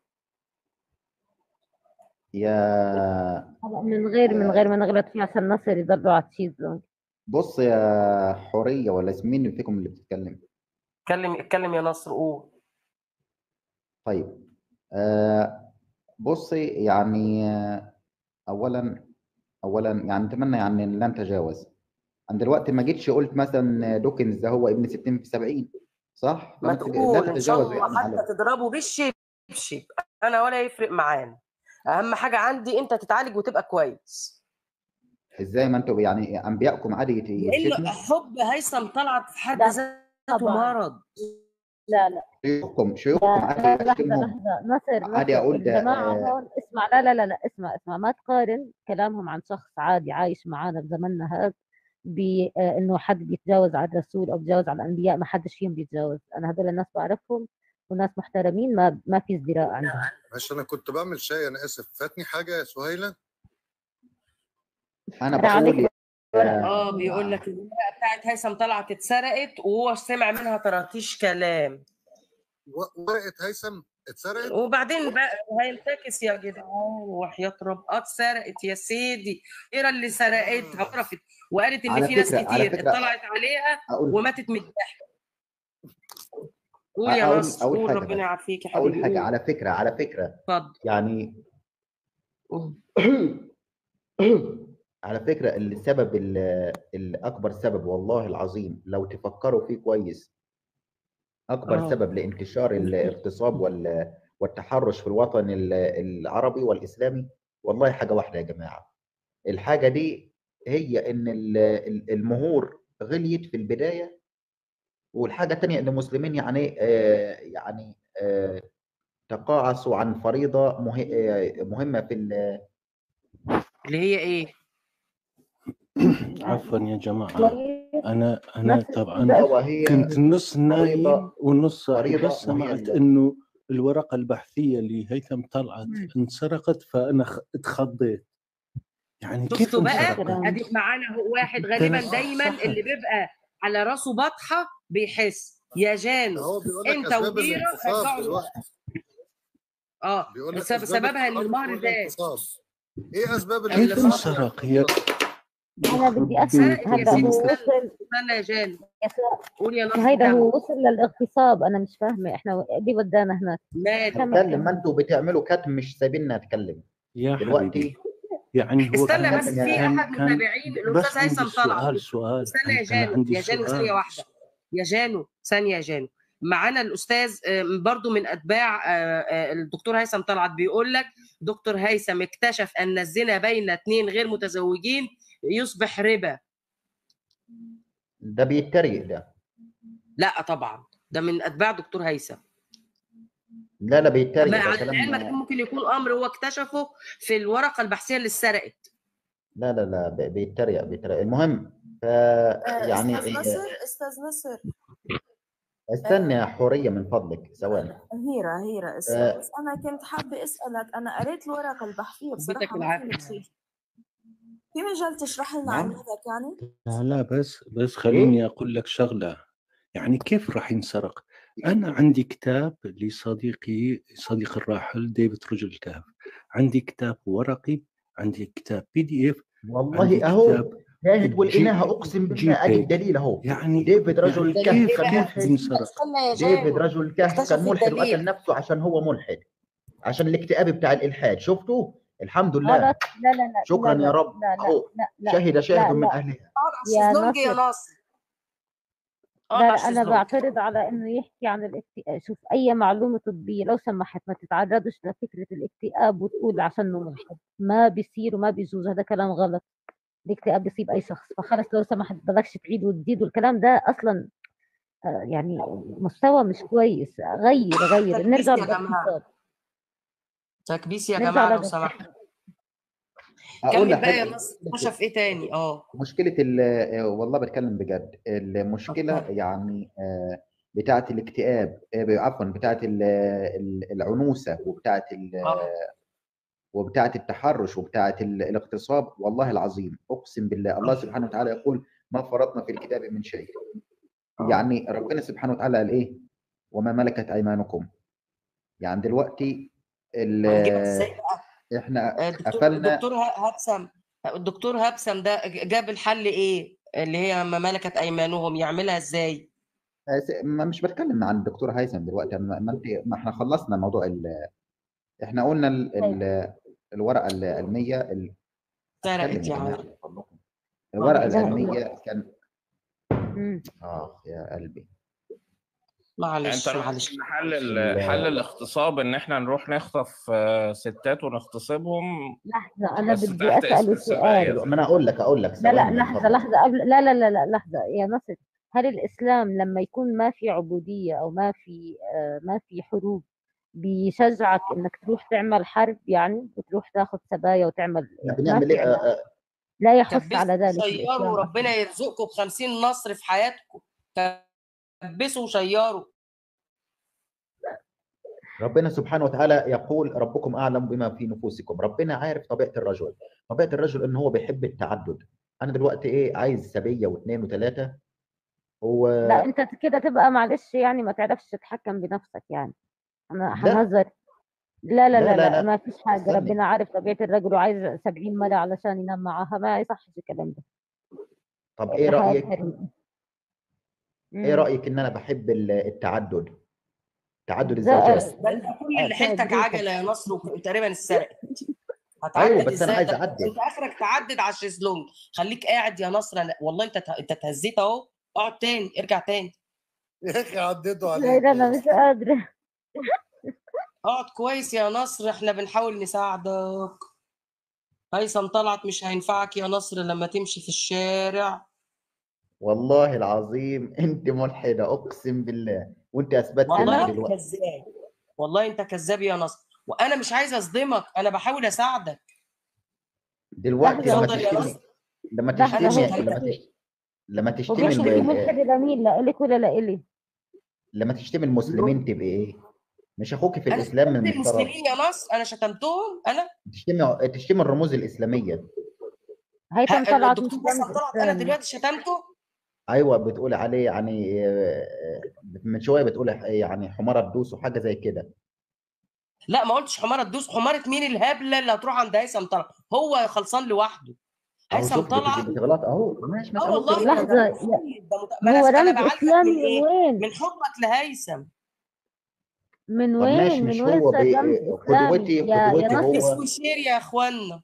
يا هلا من غير من غير ما نغلط فيه عشان ناصر يضلوا على الشيزلونج بص يا حورية ولا اسم مين فيكم اللي بتتكلم اتكلم اتكلم يا نصر قول طيب آه بصي يعني آه، اولا اولا يعني اتمنى يعني ان لا نتجاوز انا دلوقتي ما جيتش قلت مثلا دوكنز ده هو ابن 60 في 70 صح ما فما تج- لا تقول ان شاء تتجاوز الله يعني حتى على تضربه بالشبشب انا ولا يفرق معانا اهم حاجه عندي انت تتعالج وتبقى كويس ازاي ما انتوا يعني انبيائكم عادي يت- لان يتشتموا حب هيثم طلعت في حد لا ذاته طبعا مرض لا لا شيوخكم شيوخكم لا عادي لا لحظة اشتمهم لحظة نصر عادي نصر اقول ده الجماعة آه هون اسمع لا لا لا لا اسمع اسمع ما تقارن كلامهم عن شخص عادي عايش معانا بزمننا هذا بانه حد بيتجاوز على الرسول او بيتجاوز على الانبياء ما حدش فيهم بيتجاوز انا هدول الناس بعرفهم وناس محترمين ما ما في ازدراء عندهم معلش انا كنت بعمل شاي انا اسف فاتني حاجه يا سهيله انا أنا عليك بقول اه بيقول لك الورقه بتاعت هيثم طلعت اتسرقت وهو سمع منها طراطيش كلام و- ورقه هيثم اتسرقت وبعدين بقى هينتكس يا جدعان وحياة رب اه اتسرقت يا سيدي ايه اللي سرقتها عرفت وقالت ان على في ناس فكرة- على كتير فكرة- اطلعت عليها اقول وماتت من الضحك قول يا أقول- نصر أقول قول حاجة ربنا بس. يعافيك يا اول حبيبي حاجه قول. على فكره على فكره اتفضل يعني قول. على فكره السبب ال- الاكبر سبب والله العظيم لو تفكروا فيه كويس اكبر آه. سبب لانتشار الاغتصاب وال- والتحرش في الوطن ال- العربي والاسلامي والله حاجه واحده يا جماعه الحاجه دي هي ان ال- ال- المهور غليت في البدايه والحاجه الثانيه ان المسلمين يعني آه، يعني آه، تقاعسوا عن فريضه مه- آه، مهمه في ال- اللي هي ايه عفوا يا جماعة كويس أنا أنا نفس طبعا وهي كنت نص نايم فريضة- ونص صاحي فريضة بس وهي سمعت ال- إنه الورقة البحثية اللي هيثم طلعت مم. انسرقت فأنا خ- اتخضيت يعني كيف شفتوا بقى انسرقت؟ ادي معانا هو واحد ده غالبا أنا دايما صح. اللي بيبقى على راسه بطحه بيحس يا جانو هو بيقول لك انت اسباب وبيرة الانتصاب رجعوا دلوقتي اه بيقول لك بسبب اسباب سببها ان التحرش المهر زاد والانتصاب ايه اسباب كيف الانتصاب انسرق هي انا بدي يخرب اسال بيت سرقت يا هذا سيدي هو الدنيا. استنى وصل استنى يا جانو يا سلام قول يا نصر هيدا كمل هو وصل للاغتصاب انا مش فاهمه احنا دي ودانا هناك ماله كمل اتكلم ما كمل انتوا بتعملوا كتم مش سايبيننا اتكلم يا حبيبي دلوقتي يعني هو استنى كان بس في كان احد كان متابعين بس الاستاذ عندي هيثم طلعت سؤال سؤال استنى يا أنا جانو عندي يا جانو ثانيه سؤال واحده يا جانو ثانيه يا جانو معانا الاستاذ آه، برضو من اتباع آه، آه، الدكتور هيثم طلعت بيقول لك دكتور هيثم اكتشف ان الزنا بين اثنين غير متزوجين يصبح ربا ده بيتريق ده لا طبعا ده من اتباع دكتور هيثم لا لا بيتريق مع ده علمك كلام ممكن يكون امر هو اكتشفه في الورقه البحثيه اللي اتسرقت لا لا لا بي- بيتريق بيتريق المهم ف يعني استاذ نصر استاذ نصر استنى يا حوريه من فضلك ثواني هيرة هيرة آه. اسمع بس انا كنت حابه اسالك انا قريت الورقه البحثيه اديتك بصراحه ما العافيه فهمت شيء في مجال تشرح لنا عن نعم هذا يعني لا لا بس بس ايه خليني أقول لك شغلة يعني كيف راح ينسرق؟ أنا عندي كتاب لصديقي صديق الراحل ديفيد رجل الكهف عندي كتاب ورقي عندي كتاب بي دي اف عندي والله اهو كتاب شاهد جي والإناهة اقسم جي بالله ادي بي الدليل اهو يعني ديفيد رجل يعني الكهف كيف كان كيف ملحد بينسرق؟ استنى يا ديفيد جانو رجل الكهف كان اكتشف ملحد وقتل الدليل نفسه عشان هو ملحد عشان الاكتئاب بتاع الالحاد شفتوا الحمد لله غلط لا لا لا لا شكرا يا لا رب لا لا اهو لا لا شهد شاهد لا من لا اهلها اقعد على يا الشезлونج يا نصر ناصر اقعد لا على لا أنا الشезلونج بعترض على إنه يحكي عن الاكتئاب شوف أي معلومة طبية لو سمحت ما تتعرضش لفكرة الاكتئاب وتقول عشانه ملحد ما بيصير وما بيجوز هذا كلام غلط الاكتئاب بيصيب أي شخص فخلص لو سمحت بلاش تعيد وتزيد والكلام ده أصلا آه، يعني مستوى مش كويس غير غير تكبيس نرجع يا جماعه للاقتصاد تكبيس يا نرجع جماعه لو للاقتصاد سمحت اقول كمل بقى يا لحضرتك نصر اكتشف ايه تاني اه مشكله ال- والله بتكلم بجد المشكله اتفضل يعني آه، بتاعه الاكتئاب آه، عفوا بتاعه ال- ال- العنوسه وبتاعه ال- اه وبتاعه التحرش وبتاعه ال- الاغتصاب والله العظيم اقسم بالله الله سبحانه وتعالى يقول ما فرطنا في الكتاب من شيء آه. يعني ربنا سبحانه وتعالى قال ايه وما ملكت ايمانكم يعني دلوقتي ال- هنجيبها ازاي بقى احنا آه، الدكتور قفلنا الدكتور ه- هبسم الدكتور هبسم ده ج- جاب الحل ايه اللي هي ما ملكت ايمانهم يعملها ازاي آه، ما مش بتكلم عن الدكتور هيثم دلوقتي ما ما انت ما احنا خلصنا موضوع ال... احنا قلنا ال... طيب ال... الورقه العلميه ال... اتكلم سرقت يا يا جماعه عم من فضلكم. الورقه لا لا العلميه كان مم. اخ يا قلبي يعني معلش انت معلش رأيك إن حل مش ال- ال... حل الاغتصاب ان احنا نروح نخطف آه، ستات ونغتصبهم لحظة أنا بس بدي تحت اسم أسأله السبايا سؤال ما زي انا اقول لك اقول لك لا لا ثواني من لحظة فضلك لحظة قبل لا لا لا لا لحظة يا نصر هل الإسلام لما يكون ما في عبودية أو ما في آه ما في حروب بيشجعك إنك تروح تعمل حرب يعني وتروح تاخذ سبايا وتعمل احنا ما بنعمل في ايه عندك آه، آه، لا يحث كبسوا على ذلك وشيروا الإسلام وربنا أصلا يرزقكم ب 50 نصر في حياتكم كبسوا وشيروا ربنا سبحانه وتعالى يقول ربكم اعلم بما في نفوسكم ربنا عارف طبيعه الرجل طبيعه الرجل ان هو بيحب التعدد انا دلوقتي ايه عايز سبيه واثنين وثلاثه هو لا انت كده تبقى معلش يعني ما تعرفش تتحكم بنفسك يعني انا لا هنهزر لا لا لا لا لا لا لا ما فيش حاجة استني ربنا عارف طبيعة الرجل وعايز 70 مرة علشان ينام معاها ما يصحش الكلام ده طب ايه ده حياة رايك حريم ايه امم رايك ان انا بحب ال- التعدد تعدد ده الزوجات بس ده انت كل اللي حيلتك تأديك عجله يا نصر وتقريبا السرقه ايوه هتعدد بس انا ازاي عايز ده اعدد انت اخرك تعدد على الشезлونج خليك قاعد يا نصر أنا... والله انت ت- انت اتهزيت اهو اقعد تاني ارجع تاني يا اخي عددوا لا عليك لا انا مش قادرة اقعد كويس يا نصر احنا بنحاول نساعدك هيثم طلعت مش هينفعك يا نصر لما تمشي في الشارع والله العظيم انت ملحده اقسم بالله وانت اثبتت والله لنا انا انت دلوقتي كذاب والله انت كذاب يا نصر وانا مش عايزه اصدمك انا بحاول اساعدك دلوقتي لحظة لما اتفضل يا تشتمي نصر لما لحظة انا تشتمي هو لما شتمتك تش... لما هو تشتمي يا ال... بيحكي شتمتك ملحد ال... لمين لا إلك ولا لا إلي لما تشتمي المسلمين تبقى ايه مش اخوك في انا الاسلام من شتمت المفترض المسلمين يا نصر انا شتمتهم انا تشتمي تشتمي الرموز الاسلاميه هيثم ه... طلعت مش الدكتور هيثم رمز طلعت انا إسلامي دلوقتي شتمته ايوه بتقول عليه يعني آه، من شويه بتقول يعني حماره تدوس وحاجه زي كده لا ما قلتش حماره تدوس حماره مين الهبله اللي هتروح عند هيثم طلعت هو خلصان لوحده اهو هيثم شوف بت- طلعت بتغلط اهو ماشي ماشي اه اهو والله بتغلط ده لحظة ده يا مصيب ده مت... ما انا هو انا رمز بعاتبك إسلامي من من ايه؟ وين من حبك لهيثم من طب ماشي وين مش من وين هو صار بي... رمز إسلامي قدوتي يا يا قدوتي نصر هو اسمه شير يا اخوانا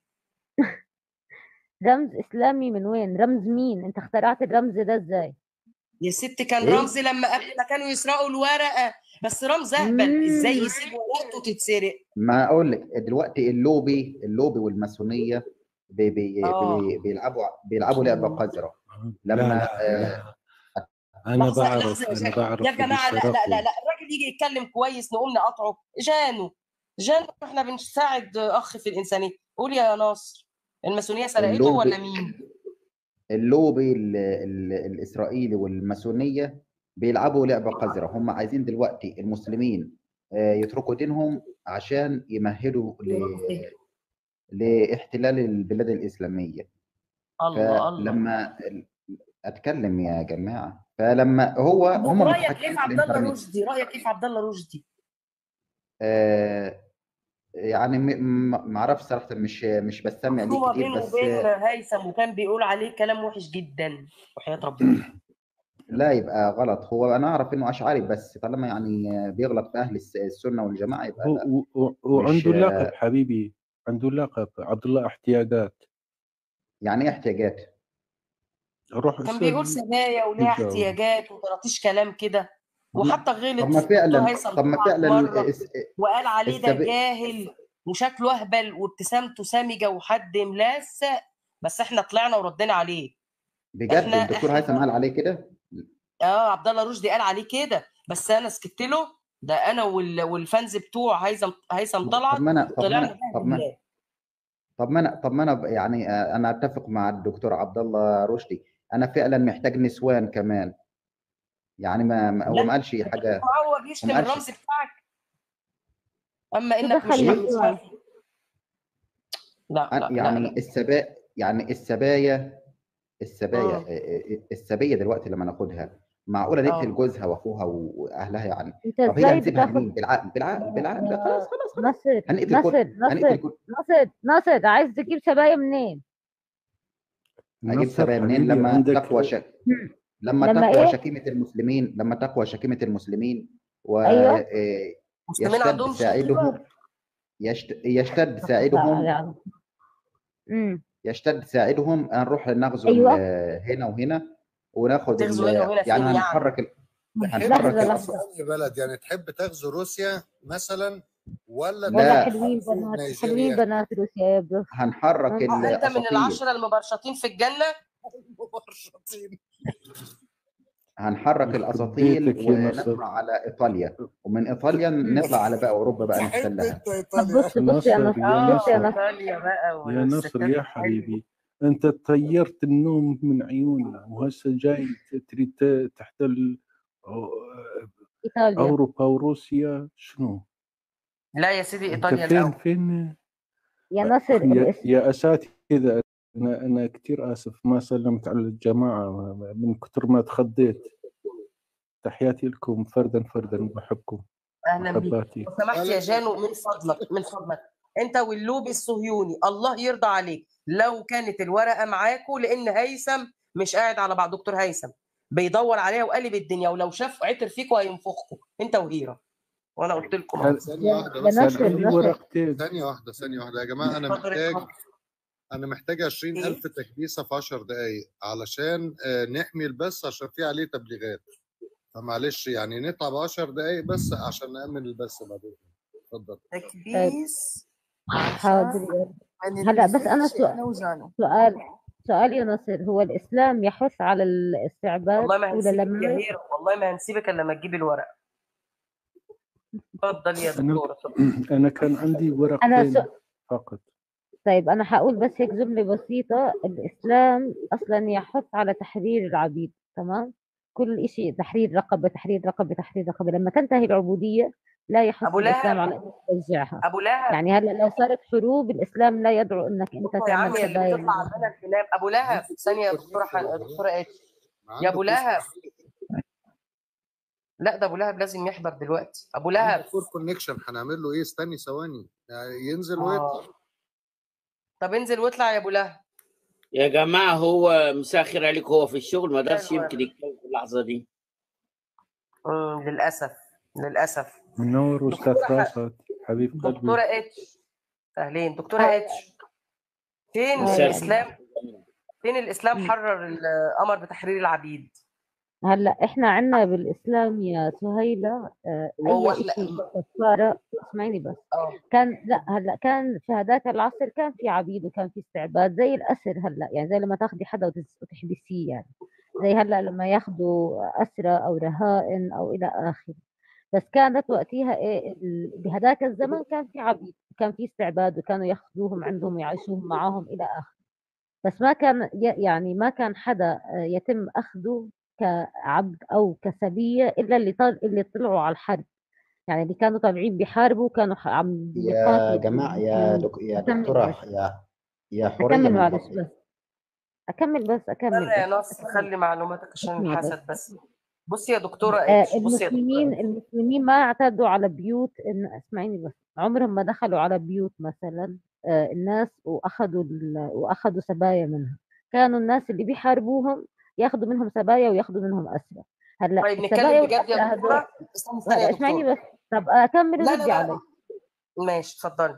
رمز إسلامي من وين رمز مين أنت اخترعت الرمز ده إزاي يا ست كان ايه رمز لما قبل ما كانوا يسرقوا الورقه بس رمز اهبل ازاي مم. يسيب ورقته تتسرق ما اقول لك دلوقتي اللوبي اللوبي والماسونيه بي... بي... اه بي... بيلعبوا بيلعبوا لعبه قذره لا لما لا آه، لا انا لحظه بعرف لحظه يا انا شيخ بعرف يا جماعه لا لا لا بيسرقوا لا الراجل يجي يتكلم كويس نقوم نقاطعه جانو جانو احنا بنساعد اخ في الانسانيه قول يا ناصر الماسونيه سرقته ولا اللوبي مين؟ اللوبي ال... ال... الاسرائيلي والماسونيه بيلعبوا لعبه قذره هم عايزين دلوقتي المسلمين آه، يتركوا دينهم عشان يمهدوا ل... لاحتلال البلاد الاسلاميه الله الله فلما اتكلم يا جماعه فلما هو طب هم رايك ايه متحكمين في في عبد الله الانترنت رشدي؟ رايك ايه في عبد الله رشدي؟ آه يعني م- م- ما اعرفش صراحه مش مش بستمع ليه خصومه كتير بينه بس وبين هيثم وكان بيقول عليه كلام وحش جدا وحياه ربنا لا يبقى غلط هو انا اعرف انه اشعري بس طالما يعني بيغلط في اهل الس- السنه والجماعه يبقى هو لا و- و- مش وعنده لقب آه، حبيبي عنده لقب عبد الله احتياجات يعني ايه احتياجات روح كان بيقول اسال سبايا وليها جاوب احتياجات وطراطيش كلام كده وحتى طب غلط ما في الدكتور فعلا هيثم طب ما طلعت فعلا مره الس- وقال عليه ده السب... جاهل وشكله اهبل وابتسامته سامجه وحد ملاسق بس احنا طلعنا وردينا عليه بجد احنا الدكتور احنا هيثم قال عليه كده اه عبد الله رشدي قال عليه كده بس انا سكت له ده انا وال... والفانز بتوع هيثم هيثم طب طلعت ما انا طب ما طلعنا انا بها طب ما بالله طب ما انا طب ما انا ب- يعني آه، انا اتفق مع الدكتور عبد الله رشدي انا فعلا محتاج نسوان كمان يعني ما ما- هو لا ما قالش اتفق حاجه معاه هو هو بيشتم ما قالش الرمز بتاعك اما شو انك مش دخل ايه مش نسوان لا أنا- لا لا يعني لا السبا يعني السبايا السبايا اه السبيه دلوقتي لما ناخدها معقوله نقتل اه جوزها واخوها واهلها يعني أنت طب هي إزاي هنسيبها بتاخد لمين بالعقل بالعقل بالعقل لا خلاص يا خلاص خلاص نصر هنقتل كل نصر نصر هنقتل كل نصر نصر عايز تجيب سبايا منين؟ اجيب نصر سبايا منين حبيبي لما عندك تقوى ش... هم. لما لما تقوى إيه؟ شكيمه المسلمين لما تقوى شكيمه المسلمين أيوه المسلمين ويشتد عندهم ساعدهم شكيمه يشت... يشتد لا ساعدهم لا امم يشتد ساعدهم نروح نغزو أيوه ال- هنا وهنا وناخد تغزو هنا ال... وهنا فين يعني يعني؟ هنحرك ال... تحب هنحرك لحظة ال... تغزو لحظة أي بلد يعني تحب تغزو روسيا مثلا ولا ولا لا تحب حلوين تغزو بنات حلوين نيجيريا بنات روسيا يا برو هنحرك ممكن اه انت من الاساطيل العشره المبرشطين في الجنه المبرشطين هنحرك يخرب الاساطيل بيتك يا نصر ونطلع على ايطاليا ومن ايطاليا مم. نطلع على بقى اوروبا بقى تحب نحتلها انت طب ايطاليا بص بص يا نصر نصر يا اه بص يا نصر نصر ايطاليا بقى يا نصر والستات يا الحلوه حبيبي انت طيرت النوم من عيوننا وهسه جاي تريد ت- تحتل أو- ايطاليا اوروبا وروسيا شنو؟ لا يا سيدي انت ايطاليا فين الاول فين يا نصر يا, الإس... يا اساتذه انا انا كثير اسف ما سلمت على الجماعه من كثر ما تخضيت تحياتي لكم فردا فردا بحبكم اهلا بيك محباتي لو سمحت يا جانو من فضلك من فضلك انت واللوبي الصهيوني الله يرضى عليك لو كانت الورقه معاكوا لان هيثم مش قاعد على بعض دكتور هيثم بيدور عليها وقلب الدنيا ولو شاف عطر فيكوا هينفخكوا انت وهيرة وانا قلت لكم أهو. هل ثانية يا واحدة يا بس هل نصر عندي نصر ورقتين ثانية واحدة ثانية واحدة يا جماعة أنا اتفضل محتاج اتفضل أنا محتاج 20000 تكبيسة في 10 دقايق علشان آه، نحمي البث عشان في عليه تبليغات فمعلش يعني نتعب 10 دقايق بس عشان نأمن البث بعدين اتفضل طيب تكبيس حاضر عشان يا ما هلا بس انا ننفخش سؤال انا وجانو سؤال سؤال يا نصر هو الاسلام يحث على الاستعباد والله ما ولا هنسيبك يا لما هيرة والله ما هنسيبك الا لما تجيب الورق اتفضل يا انا دكتورة اتفضل انا كان عندي انا ورقتين سؤال فقط طيب أنا هقول بس هيك جملة بسيطة الإسلام أصلا يحث على تحرير العبيد تمام كل إشي تحرير رقبة تحرير رقبة تحرير رقبة لما تنتهي العبودية لا يحث ابو الإسلام لهب على إنك ترجعها ابو لهب يعني هلا لو صارت حروب الإسلام لا يدعو إنك أنت شوفوا يا عم تعمل يا اللي سبايا بتطلع عندنا الكلام ابو لهب ثانيه يا دكتوره حن... دكتوره اتش ما يا عنده ابو فلوس لهب لا ده ابو لهب لازم يحضر دلوقتي ابو لهب عنده فول كونكشن هنعمل له ايه استني ثواني يعني ينزل اه ويطلع طب انزل واطلع يا ابو لهب يا جماعة هو مساخر عليك هو في الشغل ما قدرش ايوه يمكن يتكلم في اللحظة دي مم، للاسف للاسف منور استاذ دكتوره ح... رافت حبيب قلبي دكتوره اتش اهلين دكتوره آه اتش فين آه مساء يعني الاسلام فين الاسلام حرر الامر بتحرير العبيد هلا احنا عندنا بالاسلام يا سهيلة آه، وهو اي احنا شيء كفاره اسمعيني بس اه كان لا هلا كان في هذاك العصر كان في عبيد وكان في استعباد زي الاسر هلا يعني زي لما تاخذي حدا وتس- وتحبسيه يعني زي هلا لما ياخذوا اسرى او رهائن او الى اخره بس كانت وقتها ايه ال- بهذاك الزمن كان في عبيد كان في استعباد وكانوا ياخذوهم عندهم ويعيشوهم معاهم الى اخره بس ما كان ي- يعني ما كان حدا آه، يتم اخذه كعبد او كسبيه الا اللي طل... اللي طلعوا على الحرب يعني اللي كانوا طالعين بيحاربوا كانوا ح- عم يا بيقاتلوا جماعة يا المسلمين دك... يا اكمل دكتورة بس يا يا حورية اكمل من معلش فضلك بس اكمل بس اكمل استنى يا بس ناصر اكمل خلي معلوماتك عشان اسمع بس الحسد بس بصي يا دكتوره آه، اتش بصي يا دكتوره المسلمين اتش المسلمين ما اعتادوا على بيوت إن اسمعيني بس عمرهم ما دخلوا على بيوت مثلا آه، الناس واخذوا ال... واخذوا سبايا منها كانوا الناس اللي بيحاربوهم ياخذوا منهم سبايا وياخذوا منهم اسرى هلا طيب السبايا نتكلم بجد والاسرى يا هدول دكتوره استني استني يا هلا اسمعيني دكتوره بس طب اكمل لا لا وردي لا علي ماشي اتفضلي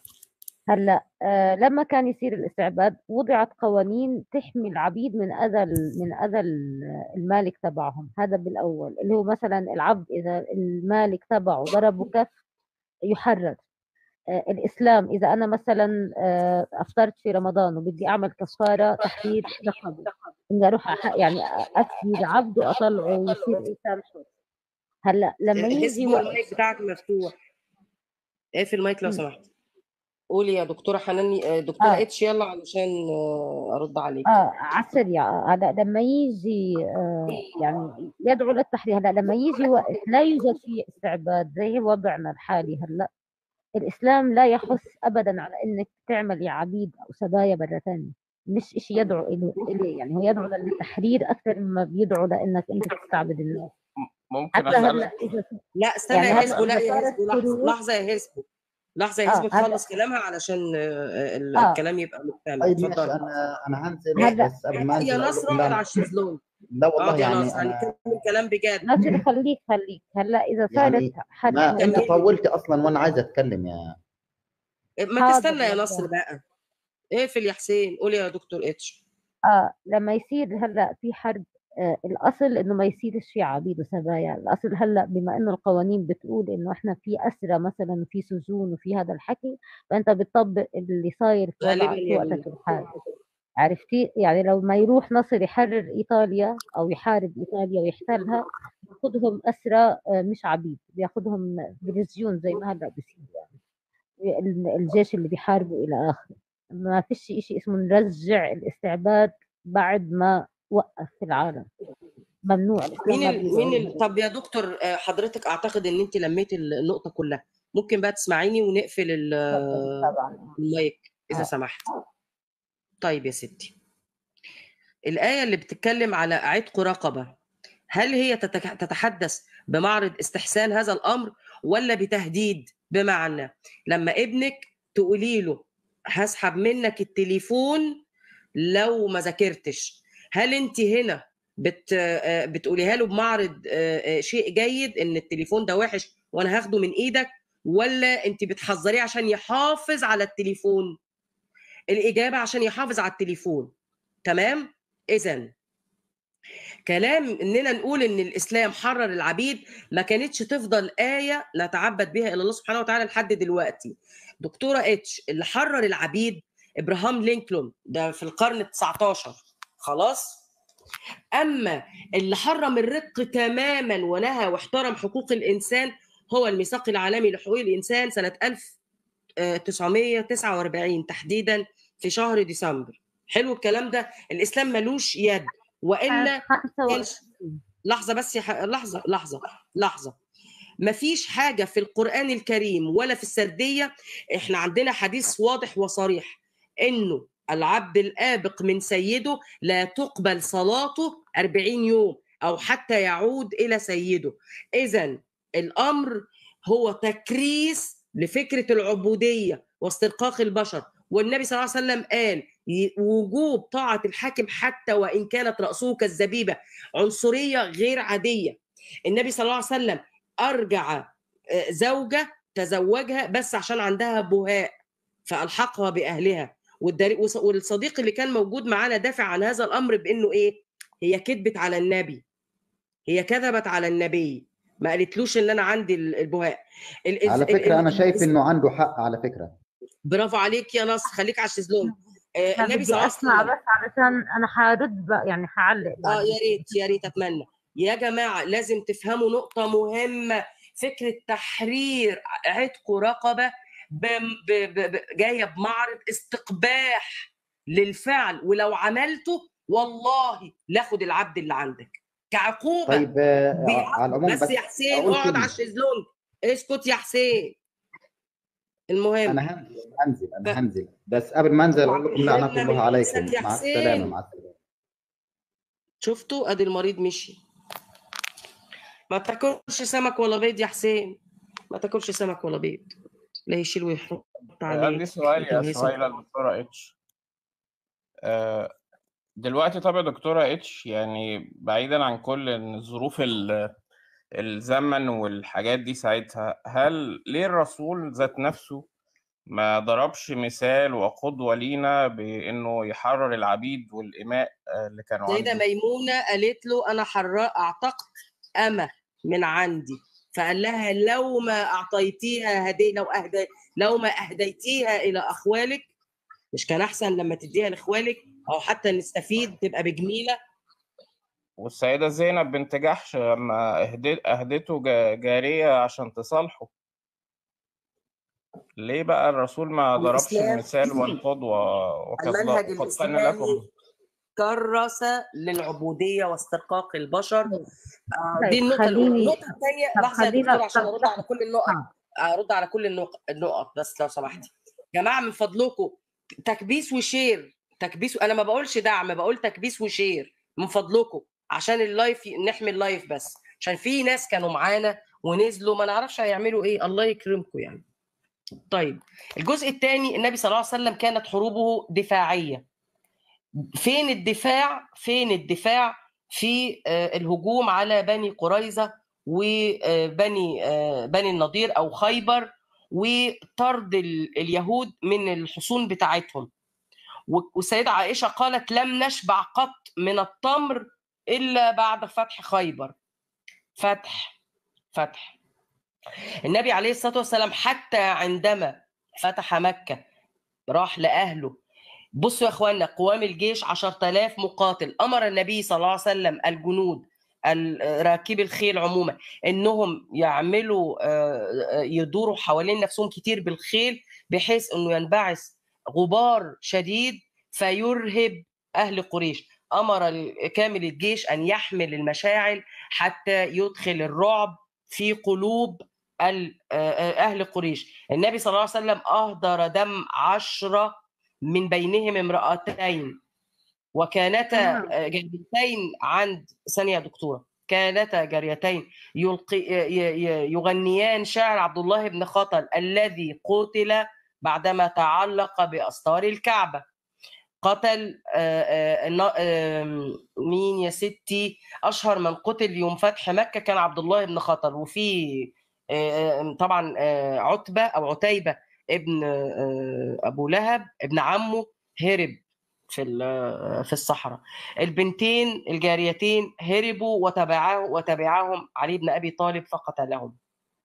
هلا آه لما كان يصير الاستعباد وضعت قوانين تحمي العبيد من اذى ال- من اذى ال- المالك تبعهم هذا بالاول اللي هو مثلا العبد اذا المالك تبعه ضربه كف يحرر آه الاسلام اذا انا مثلا آه افطرت في رمضان وبدي اعمل كفاره تحرير رقبه اني اروح أح- يعني اسير عبد واطلعه ويصير انسان حر هلا لما يجي هسبوا وقت المايك بتاعك مفتوح اقفل المايك لو م. سمحت قولي يا دكتوره حناني آه، دكتوره اه اتش يلا علشان آه، ارد عليك اه على السريع هلا لما يجي آه يعني يدعو للتحرير هلا لما يجي وقت لا يوجد فيه استعباد زي وضعنا الحالي هلا الاسلام لا يحث ابدا على انك تعملي عبيد او سبايا مره ثانيه مش شيء يدعو إله إليه يعني هو يدعو للتحرير اكثر مما بيدعو لانك انت تستعبد الناس ممكن حتى اسالك هلا اذا لا استنى يعني يا هلا هسبو لا اذا يا صارت هسبو لحظه حروب لحظه يا هسبو لحظه يا اه هسبو هلا تخلص كلامها علشان آه، ال- اه الكلام يبقى مكتمل طيب ماشي اتفضلي انا انا هنزل هلا بس قبل ما يا انزل اقول ناصر لكم اقعد لا على الشيزلون لا والله اقعد يا يعني ناصر انا هنتكلم كلام بجد ناصر خليك خليك هلا اذا صارت يعني حرب ما انت هلا طولت اصلا وانا عايز اتكلم يا ما حاضر تستنى يا يا ناصر فندم بقى اقفل يا حسين قولي يا دكتور اتش اه لما يصير هلا في حرب آه الاصل انه ما يصيرش في عبيد وسبايا الاصل هلا بما انه القوانين بتقول انه احنا في اسرى مثلا وفي سجون وفي هذا الحكي فانت بتطبق اللي صاير في غالبا وضعك في يمين وقتك الحالي عرفتي يعني لو ما يروح نصر يحرر ايطاليا او يحارب ايطاليا ويحتلها بياخذهم اسرى آه مش عبيد بياخذهم بالسجون زي ما هلا بصير يعني ال- الجيش اللي بيحاربوا الى اخره ما فيش إشي اسمه نرجع الاستعباد بعد ما وقف في العالم ممنوع الإسلام مين ما ال... بيقول مين ال... طب يا دكتور آه، حضرتك اعتقد ان انت لميت النقطه كلها ممكن بقى تسمعيني ونقفل ال- اتفضل طبعا المايك اذا آه. سمحت طيب يا ستي الآية اللي بتتكلم على عتق رقبة هل هي تتك- تتحدث بمعرض استحسان هذا الأمر ولا بتهديد بمعنى لما ابنك تقولي له هسحب منك التليفون لو ما ذاكرتش هل انت هنا بت آه، بتقوليها له بمعرض آه، آه، شيء جيد ان التليفون ده وحش وانا هاخده من ايدك ولا انت بتحذريه عشان يحافظ على التليفون الإجابة عشان يحافظ على التليفون تمام إذا كلام إننا نقول إن الإسلام حرر العبيد ما كانتش تفضل آية نتعبد بها إلى الله سبحانه وتعالى لحد دلوقتي دكتورة اتش اللي حرر العبيد إبراهام لينكولن ده في القرن ال 19 خلاص أما اللي حرم الرق تماما ونهى واحترم حقوق الإنسان هو الميثاق العالمي لحقوق الإنسان سنة 1949 تحديدا في شهر ديسمبر حلو الكلام ده الاسلام ملوش يد والا كان- لحظه بس يا ح... لحظه لحظه لحظه مفيش حاجه في القران الكريم ولا في السرديه احنا عندنا حديث واضح وصريح انه العبد الآبق من سيده لا تقبل صلاته 40 يوم أو حتى يعود إلى سيده إذا الأمر هو تكريس لفكرة العبودية واسترقاق البشر والنبي صلى الله عليه وسلم قال ي- وجوب طاعة الحاكم حتى وإن كانت رأسه كالزبيبة عنصرية غير عادية النبي صلى الله عليه وسلم أرجع آه، زوجة تزوجها بس عشان عندها بهاء فألحقها بأهلها والدري- وص- والصديق اللي كان موجود معانا دافع عن هذا الأمر بأنه إيه هي كذبت على النبي هي كذبت على النبي ما قالتلوش ان انا عندي ال- البهاء ال- ال- على ال- فكره انا ال- شايف انه عنده حق على فكره برافو عليك يا نصر خليك على الشезлونج آه، أنا النبي بدي صلى الله عليه اسمع وسلم بس علشان انا حارد بقى يعني حعلق اه بعد يا ريت يا ريت اتمنى يا جماعه لازم تفهموا نقطه مهمه فكره تحرير عتق رقبه بم- ب- ب- ب- جايه بمعرض استقباح للفعل ولو عملته والله لاخد العبد اللي عندك كعقوبه طيب آه، بيعاقب. على العموم بس بس يا حسين أقول اقعد على كلمة. الشезлونج اسكت يا حسين المهم انا هنزل هنزل انا هنزل بس قبل ما انزل اقول لكم لعنه سيبنا الله من عليكم نفسك يا مع حسين. السلامه مع السلامه شفتوا ادي المريض مشي ما تاكلش سمك ولا بيض يا حسين ما تاكلش سمك ولا بيض لا يشيل ويحط عليه عندي سؤال يا يتغسل. سهيلة دكتورة اتش آه، دلوقتي طب يا دكتورة اتش يعني بعيدا عن كل إن ظروف ال- الزمن والحاجات دي ساعتها هل ليه الرسول ذات نفسه ما ضربش مثال وقدوة لينا بإنه يحرر العبيد والإماء آه، اللي كانوا سيدة عنده ميمونة قالت له أنا حر أعتقت أمة من عندي فقال لها لو ما أعطيتيها هدية لو أهدي لو ما أهديتيها إلى أخوالك مش كان أحسن لما تديها لإخوالك أو حتى نستفيد تبقى بجميلة والسيدة زينب بنت جحش لما أهدت أهدته جا- جارية عشان تصالحه ليه بقى الرسول ما ضربش الإسلام المثال والقدوة وقد المنهج وقد كان الإسلامي لكم كرس للعبودية واسترقاق البشر آه، طيب، دي النقطة الأولى خليني- النقطة الثانية طب لحظة يا خلينا- دكتور عشان طب أرد على كل النقط آه. ارد على كل النق- النقط بس لو سمحتي جماعه من فضلكم تكبيس وشير تكبيس انا ما بقولش دعم بقول تكبيس وشير من فضلكم عشان اللايف نحمي اللايف بس عشان في ناس كانوا معانا ونزلوا ما نعرفش هيعملوا ايه الله يكرمكم يعني طيب الجزء الثاني النبي صلى الله عليه وسلم كانت حروبه دفاعيه فين الدفاع فين الدفاع في آه، الهجوم على بني قريظه وبني آه، بني النضير او خيبر وطرد ال- اليهود من الحصون بتاعتهم و- والسيدة عائشة قالت لم نشبع قط من التمر إلا بعد فتح خيبر فتح فتح النبي عليه الصلاة والسلام حتى عندما فتح مكة راح لأهله بصوا يا اخوانا قوام الجيش 10000 مقاتل امر النبي صلى الله عليه وسلم الجنود ال- راكبي الخيل عموما انهم يعملوا آه، آه، يدوروا حوالين نفسهم كتير بالخيل بحيث انه ينبعث غبار شديد فيرهب اهل قريش امر ال- كامل الجيش ان يحمل المشاعل حتى يدخل الرعب في قلوب ال- آه، آه، اهل قريش النبي صلى الله عليه وسلم اهدر دم عشره من بينهم امراتين وكانتا تمام. آه، جاريتين عند ثانيه يا دكتوره كانتا جاريتين يلقي ي- ي- يغنيان شعر عبد الله بن خطل الذي قتل بعدما تعلق باستار الكعبه قتل آه، آه، النا- آم، مين يا ستي اشهر من قتل يوم فتح مكه كان عبد الله بن خطل وفي آه، آه، طبعا آه، عتبه او عتيبه ابن آه، ابو لهب ابن عمه هرب في ال- في الصحراء البنتين الجاريتين هربوا وتبعه وتبعهم علي بن ابي طالب فقتلهم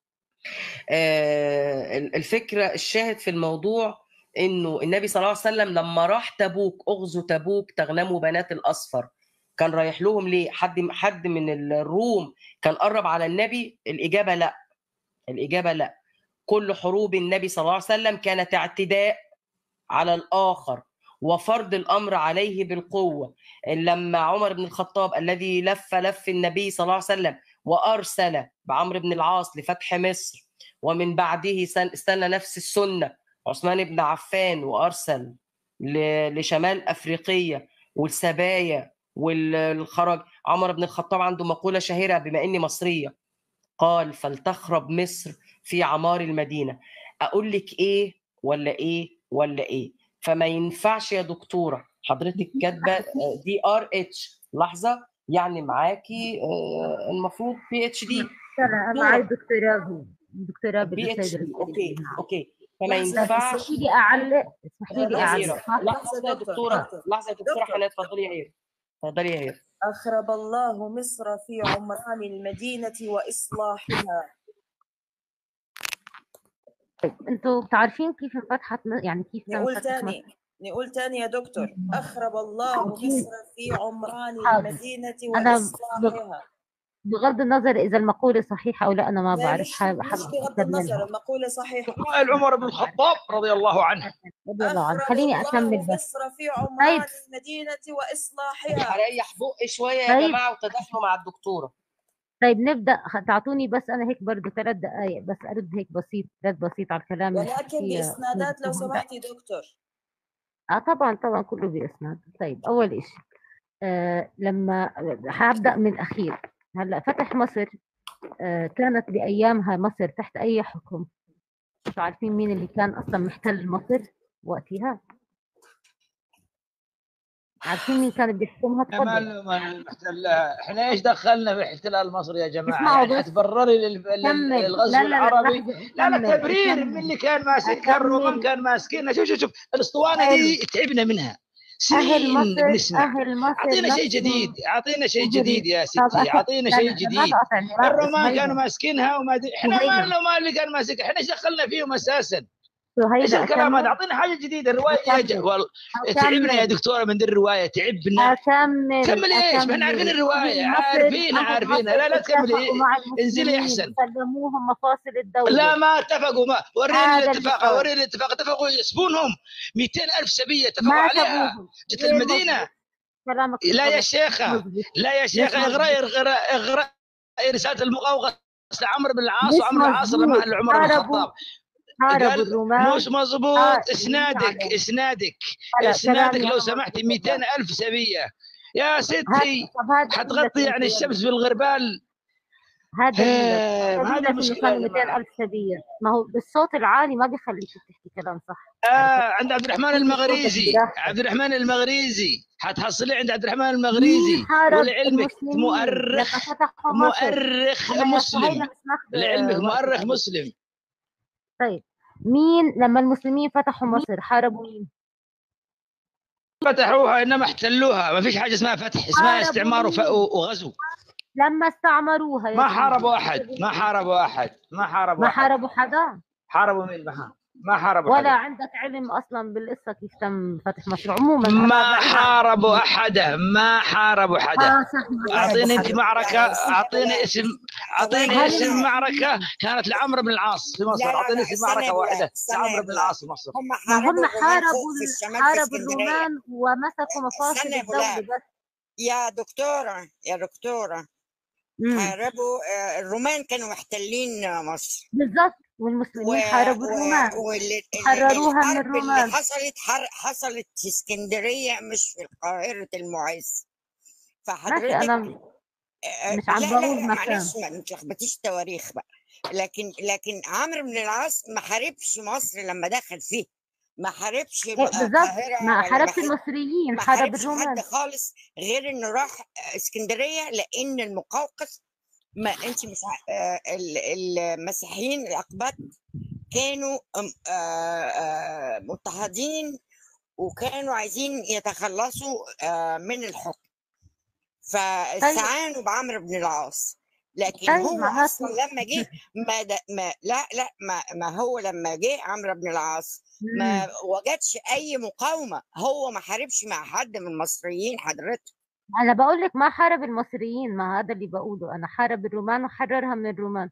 آه، الفكره الشاهد في الموضوع انه النبي صلى الله عليه وسلم لما راح تبوك اغزو تبوك تغنموا بنات الاصفر كان رايح لهم ليه حد حد من الروم كان قرب على النبي الاجابه لا الاجابه لا كل حروب النبي صلى الله عليه وسلم كانت اعتداء على الاخر وفرض الامر عليه بالقوه لما عمر بن الخطاب الذي لف لف النبي صلى الله عليه وسلم وارسل بعمرو بن العاص لفتح مصر ومن بعده سن- استنى نفس السنه عثمان بن عفان وارسل ل- لشمال افريقيا والسبايا والخرج عمر بن الخطاب عنده مقوله شهيره بما اني مصريه قال فلتخرب مصر في عمار المدينه اقول لك ايه ولا ايه ولا ايه فما ينفعش يا دكتوره حضرتك كاتبه دي ار اتش لحظه يعني معاكي آه، المفروض بي اتش دي ترى معي دكتوراه دكتوراه بي اتش بالسيد دي اوكي اوكي فما لحظة، ينفعش اسمحي لي اعلق اسمحي لي لحظة، اعلق هيرة صح؟ لحظه يا دكتور، دكتوره دكتور. لحظه يا دكتوره دكتور. حنان اتفضلي يا هيرة اتفضلي يا هيرة أخرب الله مصر في عمران المدينة وإصلاحها طيب انتوا بتعرفين كيف انفتحت م- يعني كيف تم نقول فتح تاني مصر؟ نقول تاني يا دكتور أخرب الله أكيد. مصر في عمران حاضر. المدينة أنا وإصلاحها بغض النظر اذا المقوله صحيحه او لا انا ما لا بعرف مش حابب مش حابب بغض اتاكد النظر منها المقولة صحيحة قائل عمر بن الخطاب رضي الله عنه رضي الله عنه أخرب خليني الله اكمل بس مصر في عمران طيب. المدينة وإصلاحها هريح بقي شويه يا طيب. جماعه وتدخلوا مع الدكتوره طيب نبدا خ- تعطوني بس انا هيك برضه ثلاث دقائق بس ارد هيك بسيط رد بسيط على الكلام اللي ولكن حكيه بإسنادات لو أستاذ هدى. سمحتي دكتور اه طبعا طبعا كله باسناد طيب اول شيء آه لما هبدا من الاخير هلا فتح مصر آه كانت بايامها مصر تحت اي حكم مش عارفين مين اللي كان اصلا محتل مصر وقتها عارفين مين كان بيحكمها احنا ما تفضل ما المحتل احنا ايش دخلنا في احتلال مصر يا جماعه اسمعوا يعني بس. حتبرري لل- لل- كمل للغزو لا لا لا العربي لحظة لا لا كمل تبرير كمل من اللي كان ماسك كان الرومان أكمل. كان ماسكينها شوف شوف شوف الاسطوانه حلو. دي تعبنا منها أهل سنين مصر بنسمع أهل مصر اعطينا شيء نفسهم جديد اعطينا شيء جديد. جديد يا طب ستي أخ- اعطينا لا شيء لا جديد ما تقاطعني ما الرومان سهيلة كانوا ماسكينها وما ادري احنا سهيلة. ما لنا ما اللي كان ماسك احنا ايش دخلنا فيهم اساسا ايش سهيلة الكلام هذا أكمل اعطينا حاجه جديده الروايه يا ج... أكمل وال... تعبنا يا أكمل دكتوره من دي الروايه تعبنا أكمل كمل ايش ما احنا عارفين أكمل الروايه أهل مصر عارفينها أهل عارفينها مصر لا لا تكملي اتفقوا مع انزلي المسلمين احسن وسلموهم مفاصل الدولة لا ما اتفقوا ما وريني هذا اللي الاتفاق صار. وريني الاتفاق اتفقوا يسبونهم 200 الف سبيه اتفقوا ما عليها سبوهم جت غير المدينه مظبوط كلامك لا يا غلط شيخه مظبوط لا يا مش شيخه مظبوط اغرأي اغرأي اغرأي رساله المقاومه لعمرو بن العاص مش وعمرو بن العاص لما مظبوط قال لعمر بن حاربوا الخطاب حاربوا قال الرومان مش مظبوط آه مش اسنادك عليه اسنادك هلا اسنادك كلامي لو أنا سمحتي مظبوط 200 الف سبيه يا هات ستي طب هات دليلك حتغطي أنت يعني يلا الشمس في الغربال هات دليلك آه، هذه دليلك إنه المشكله يا كانوا 200 جماعه ألف سبية ما هو بالصوت العالي ما بيخليك تحكي كلام صح آه عرفت عند عبد الرحمن خلي صوتك المغريزي براحتك عبد الرحمن المغريزي حتحصليه عند عبد الرحمن مين المغريزي حارب ولعلمك المسلمين لما مؤرخ فتحوا مصر مؤرخ أنا يا سهيلة مسلم مش ماخذة لعلمك وقتك مؤرخ أبدا مسلم طيب مين لما المسلمين فتحوا مصر حاربوا مين؟ فتحوها انما احتلوها ما فيش حاجه اسمها فتح اسمها حاربوا استعمار وف- مين؟ وغزو لما استعمروها يا ما سيدي حاربوا احد ما حاربوا احد ما حاربوا ما احد حاربوا حدا حاربوا مين ما حاربوا ما حاربوا ولا حدا عندك علم اصلا بالقصه كيف تم فتح مصر عموما أنا ما بعيد عن حاربوا احدا ما حاربوا حدا اه صح ما حاربوا اعطيني انت حدا معركه يعني اسم اعطيني اسم اعطيني هل اسم معركه كانت لعمرو بن العاص في لا مصر لا اعطيني لا اسم استنى معركه يا واحده بلال استنى يا لعمرو بن بلال العاص في مصر هم ما حاربوا هم الرومان حاربوا فوق في ال- الشمال في حاربوا اسكندريه الرومان ومسكوا مفاصل استنى يا الدولة بلال بس يا دكتورة يا دكتورة امم حاربوا آه، الرومان كانوا محتلين آه، مصر بالضبط و... والمسلمين حاربوا و... الرومان وال... ال- وحرروها من الحرب اللي الرومان حصلت حر... حصلت في اسكندرية مش في القاهرة المعز ماشي فحضرتك انا آه، مش عم لا لا بقول لا مكان معلش ما تلخبطيش تواريخ بقى لكن لكن عمرو بن العاص ما حاربش مصر لما دخل فيه ما حاربش إيه م- بالضبط القاهرة ما ولا ما حاربش حارب المصريين ما حارب حاربش حد الرومان خالص غير انه راح اسكندريه لان المقوقس ما انت مش ع- آه، ال- المسيحيين الاقباط كانوا أم- آه، آه، مضطهدين وكانوا عايزين يتخلصوا آه، من الحكم طيب فاستعانوا بعمرو بن العاص لكن طيب هو معناته اصلا لما جه ما, د... ما لا لا ما, ما هو لما جه عمرو بن العاص امم ما وجدش اي مقاومه هو ما حاربش مع حد من المصريين حضرتك انا بقول لك ما حارب المصريين ما هذا اللي بقوله انا حارب الرومان وحررها من الرومان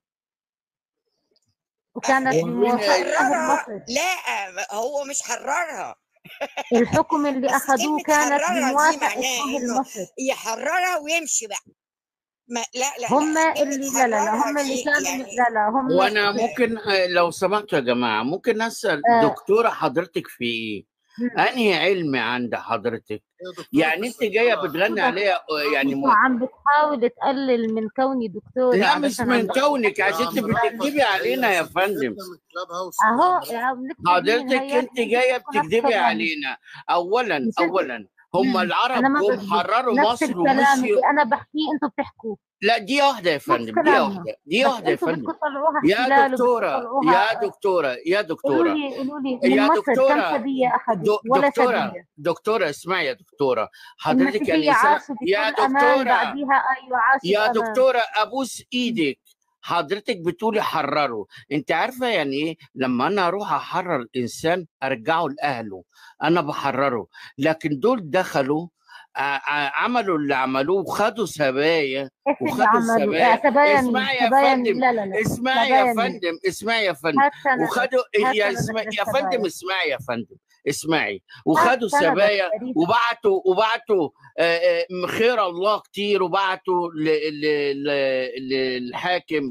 وكانت وين بموافقة أهل حررها مصر لا هو مش حررها الحكم اللي بس أخذوه كلمة كانت حررها دي بموافقة معناه أهل انه مصر يحررها ويمشي بقى ما لا لا لا هم كلمة اللي لا لا لا حررها هم اللي دي كانوا يعني لا لا هم وانا ممكن آه، لو سمحتوا يا جماعه ممكن اسال آه دكتوره حضرتك في ايه؟ مم. انهي علم عند حضرتك؟ يا دكتورة يعني انت بس جايه دكتورة بتغني كده عليها آه، يعني انت م... عم بتحاول تقلل من كوني دكتورة لا مش علشان عم من بحكي كونك يا عشان انت عم رأفت بتكذبي علينا هي يا فندم سفرتنا من كلاب هاوس يا اهو عم رأفت يا بنكتب مين حضرتك هي انت جايه انتوا نفس بتكذبي كلامي علينا اولا مش انت اولا هم مم. العرب انا ما جم بكذب حرروا نفس مصر الكلام ومشيوا اللي انا بحكيه انتوا بتحكوه لا دي واحده يا نفس فندم دي كلامنا واحده دي بس واحده يا انتوا فندم بدكم تطلعوها يا احتلال دكتوره يا وبدكم تطلعوها دكتوره يا قولوا دكتوره لي قولوا لي من يا مصر كم دكتوره سبية أخذوا دو- ولا دكتوره سبية دكتوره اسمعي يا دكتوره حضرتك المسيحية يعني سنة عاشوا يا بكل أمان دكتوره بعديها أيوة عاشوا يا بأمان دكتوره ابوس ايدك حضرتك بتقولي حرروا انت عارفه يعني ايه لما انا اروح احرر الانسان ارجعه لاهله انا بحرره لكن دول دخلوا ع- ع- عملوا اللي عملوه وخدوا سبايا إيش اللي وخدوا عملوا السبايا آه، سبايا مين اسمعي يا سبايا مين فندم لا لا لا اسمعي سبايا يا مين فندم اسمعي يا فندم هات سندك وخدوا هات يا سندك اسمع يا للسبايا فندم اسمعي يا فندم اسمعي هات وخدوا سندك سبايا تاريخ وبعتوا وبعتوا آه، آه، خير الله كتير وبعتوا ل- ل- ل- للحاكم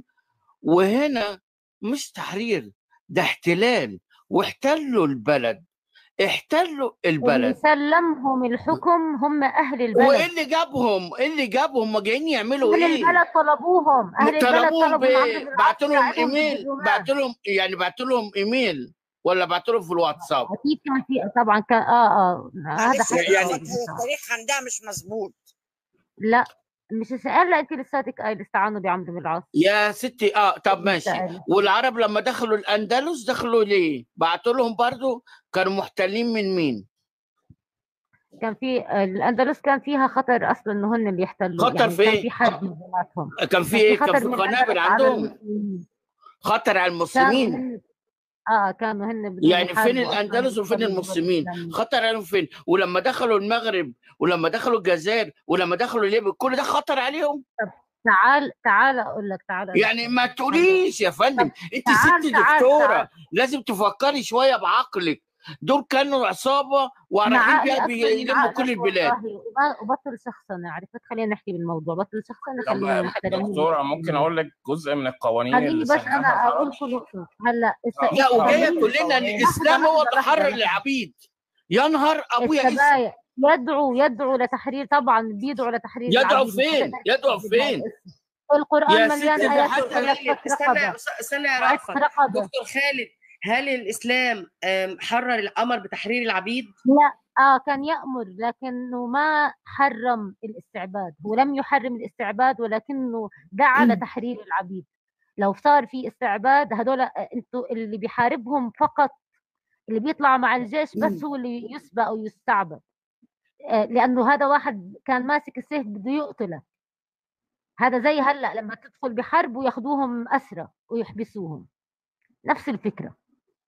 وهنا مش تحرير ده احتلال واحتلوا البلد احتلوا اللي البلد سلمهم الحكم هم أهل وايه البلد اللي جابهم ايه اللي جابهم هم جايين يعملوا أهل ايه البلد طلبوهم أهل البلد طلبوهم طلبوا من عمرو بايه بن العاص بعت لهم يساعدهم ضد ايميل الرومان بعت لهم يعني بعت لهم ايميل ولا بعت لهم في الواتساب أكيد كان في طبعا كان آه آه هذا معلش حكي يا يعني رأفت هي التاريخ عندها مش مظبوط لا مش هلا انت لساتك قايل استعانوا بعمرو بن العاص يا ستي اه طب مش ماشي قايل والعرب لما دخلوا الاندلس دخلوا ليه بعتوا لهم برضو كانوا محتلين من مين كان في الاندلس كان فيها خطر اصلا انه هن اللي يحتلوا خطر يعني في كان ايه في حرب بيناتهم كان في كان في ايه كان خطر في من قنابل الاندلس على عندهم المسلمين خطر على كانوا المسلمين هن اه كانوا هن بدهم يعني فين يحاربوا اصلا الاندلس وفين ضد الدول المسلمين الاسلاميه خطر عليهم فين ولما دخلوا المغرب ولما دخلوا الجزائر ولما دخلوا ليبيا كل ده خطر عليهم طب تعال تعال اقول لك تعال أقول يعني لك. ما تقوليش يا فندم طب انت تعال ست تعال دكتوره تعال لازم تفكري شويه بعقلك دول كانوا عصابه انا ورايحين عقلي بيها اكثر من بيلموا كل عقلك البلاد والله وما- وبطل شخصنه عرفت خلينا نحكي بالموضوع بطل شخصنه طب خلينا محترمين دكتورة ممكن أقول لك جزء من القوانين خليني اللي بس سنها انا اقول العرب لكم نقطه هلا الس- آه. لا وجايه السبايا تقول لنا ان قوانين لحظه الاسلام هو لحظه اللي لحظه حرر لحظه العبيد يا نهار ابويا اسود السبايا يدعو يدعو لتحرير طبعا بيدعو لتحرير يدعو العبيد مش فين هتقدر يدعو تحدد هاي فين القصه القران يا مليان ستي ده ايات حتى تقول لك خالد فك استنى رقبه استنى يا فك رأفت رقبه دكتور خالد هل الاسلام آم، حرر الامر بتحرير العبيد؟ لا اه كان يأمر لكنه ما حرم الاستعباد هو لم يحرم الاستعباد ولكنه دعا لتحرير العبيد لو صار في استعباد هدول آه، انتوا اللي بيحاربهم فقط اللي بيطلع مع الجيش بس هو اللي يسبى او يستعبد آه، لانه هذا واحد كان ماسك السيف بده يقتله هذا زي هلا لما تدخل بحرب وياخذوهم اسرى ويحبسوهم نفس الفكره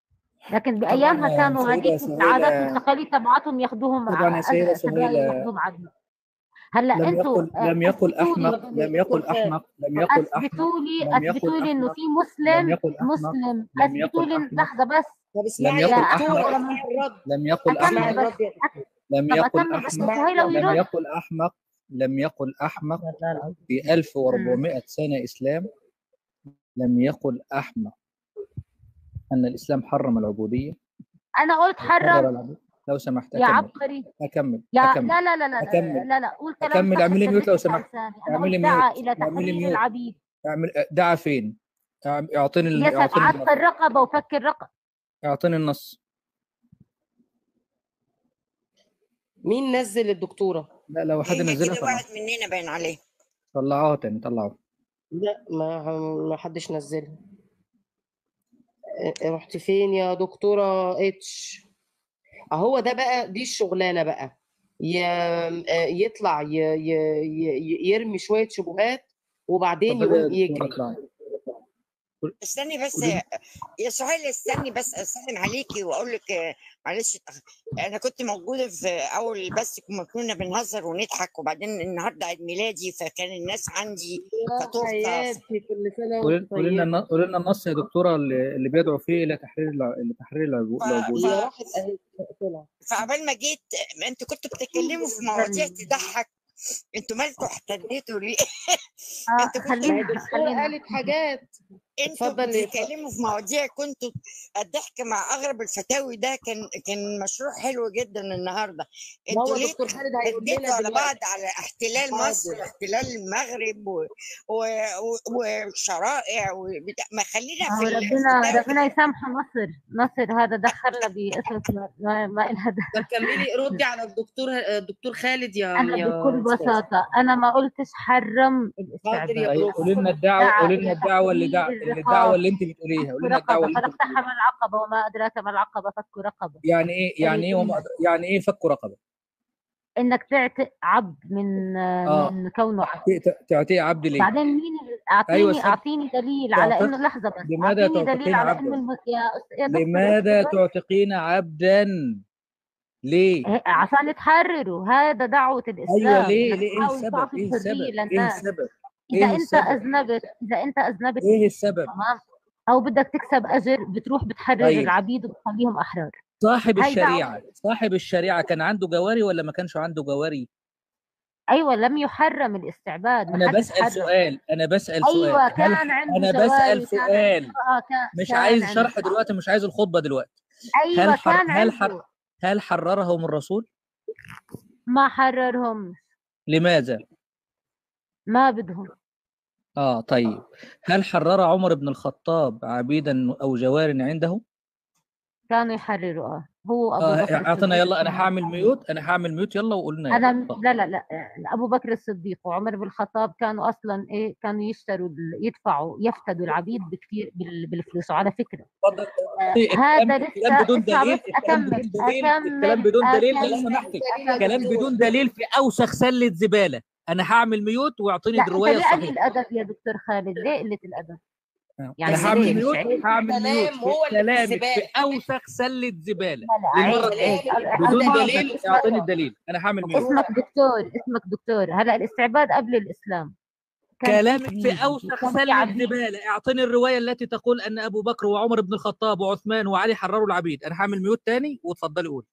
لكن بايامها طبعا كانوا سيدة هذيك العادات سهيلة والتقاليد تبعتهم ياخذوهم طبعا يا سيدة سبايا سهيلة ياخذوهم عبيد هلا لم انتوا يقل لم يقل اثبتوا لي احمق لم يقل احمق لم يقل احمق اثبتوا لي لم يقل اثبتوا لي انه احمق في لم مسلم يقل احمق مسلم لم اثبتوا يقل لي احمق لحظه بس طب لم اسمعي يقل يا يا دكتور احمق احمد اسمعي الرد لم يقل اكمل اسمعي احمق بس الرد يا دكتور لم طب يقل اكمل بس احمق سهيلة لم ويرد يقل احمق لم يقل احمق والله العظيم في مم. 1400 سنة إسلام لم يقل أحمق أن الإسلام حرم العبودية انا قلت وحرر حرم العبودية لو سمحت يا أكمل عبقري أكمل يا أكمل لا لا لا لا أكمل لا لا قول كلام أكمل صح اعملي ميوت لو استنيت سمحت لساني انا اعملي قلت دعا ميوت الى اعملي تحرير ميوت العبيد اعمل دعا فين أعم- أعطيني ال- يسعد أعطيني عتق النص الرقبه وفك الرقبه أعطيني النص مين نزل الدكتوره لا لو حد هي نزلها كده طلعوا واحد مننا باين عليه طلعوها تاني طلعوا لا ما ما حدش نزلها اه، رحت فين يا دكتوره اتش اهو ده بقى دي الشغلانه بقى ي- اه، يطلع ي- ي- ي- يرمي شويه شبهات وبعدين اتفضلي يا يقوم دكتورة يجري اطلعي استني بس قولي لي يا سهيل استني بس اسلم عليكي واقول لك آه، معلش انا كنت موجوده في اول بس كنا كنا بنهزر ونضحك وبعدين النهارده عيد ميلادي فكان الناس عندي يا فطرت حياتي كل سنه قولي وانت قولي لنا طيبه الن- قولي لنا النص يا دكتورة اللي اللي بيدعو فيه إلى تحرير الع- لتحرير العبو- ف... ف... العبودية هي راحت اهي طلعت فعبال ما جيت انتوا كنتوا بتتكلموا في مواضيع تضحك انتوا مالكوا احتديتوا ليه؟ اه انتوا كنتوا ما هي خلينا الدكتوره خلينا قالت حاجات انتوا اتفضل يا ف- بتتكلموا في مواضيع كنتوا الضحك مع اغرب الفتاوي ده كان كان مشروع حلو جدا النهارده ما هو انتوا ليه دكتور خالد هيقول رديتوا لنا على دلوقتي بعض على احتلال مصر حاضر واحتلال المغرب و... و... و... والشرائع وبتاع ما خلينا ما في هو ال- ربنا الفتاوي ربنا يسامحه نصر نصر هذا دخلنا باسمك ما, ما, ما إلها دخل طب كملي ردي على الدكتور الدكتور خالد يا انا يا بكل استاذ بساطه انا ما قلتش حرم حاضر يا الاستعباد طيب قولي بروف لنا الدعوة دعا قولي لنا الى الدعوة اللي دع... تحرير اللي الدعوة الرقاب اللي أنت بتقوليها فك قولي لنا الدعوة رقبه اللي أنت فلاقتحم بتقوليها العقبه وما ادراك ما العقبه فك رقبه يعني إيه يعني إيه وما... يعني إيه فك رقبة انك تعتق عبد من آه من كونه عبد ت- ت- تعطيه عبد ليه؟ بعدين مين ال- أيوه اعطيني اتفضل اعطيني دليل على تعتق انه لحظه بس لماذا اعطيني دليل تعتقين على انه عبدا؟ الم... يا أس- يا دكتور لماذا اصبر بس تعتقين عبدا؟ ليه؟ إيه، عشان تحرروا هذا دعوة ايوه الإسلام ليه؟ إنك ليه؟ ايه تحاول السبب؟ تعطي ايه الحرية السبب؟ ايه للناس السبب؟ إذا ايه أنت السبب؟ أذنبت إذا أنت أذنبت ايه السبب؟ تمام أو بدك تكسب أجر بتروح بتحرر طيب العبيد وبتخليهم أحرار صاحب هاي دعوة الشريعة صاحب الشريعة كان عنده جواري ولا ما كانش عنده جواري؟ أيوة لم يحرم الاستعباد ما أنا حدش بسأل حرم سؤال أنا بسأل سؤال أيوة هل كان عنده أنا جواري بسأل كان سؤال آه كان مش كان عايز عنده شرح دلوقتي مش عايز الخطبة دلوقتي هل أيوة حر كان هل حر عنده هل حررهم الرسول؟ ما حررهم لماذا؟ ما بدهم آه طيب هل حرر عمر بن الخطاب عبيدا أو جوار عنده؟ كانوا يحرروا اه هو ابو آه بكر اعطنا الصديق يلا انا هعمل ميوت انا هعمل ميوت يلا وقلنا انا يلا م- طب. لا لا لا ابو بكر الصديق وعمر بن الخطاب كانوا اصلا ايه كانوا يشتروا ال- يدفعوا يفتدوا العبيد بكثير بال- بالفلوس وعلى فكره اتفضل آه الكلام هذا الكلام لسه بدون اسمع دليل بس الكلام اكمل بدون دليل الكلام اكمل بدون دليل لو اكمل سمحتي دليل يا كلام دكتور بدون دليل في اوسخ سله زباله انا هعمل ميوت واعطيني لا انت الروايه ليه قليل الصحيحه الادب يا دكتور خالد ليه قله الادب يعني انا هعمل ليه مش ميوت عيب هعمل ميوت الكلام في هو اللي في كلامك في الزباله اوسخ سله زباله لا لا للمره عيب الثانيه عيب الكلام بدون الفاظ دليل اسمك اعطيني الدليل انا هعمل ميوت اسمك دكتور اسمك دكتور هلا الاستعباد قبل الاسلام كان في كلامك في فريد اوسخ وكان في سله عبيد زباله اعطيني الروايه التي تقول ان ابو بكر وعمر بن الخطاب وعثمان وعلي حرروا العبيد انا هعمل ميوت تاني وتفضلي قولي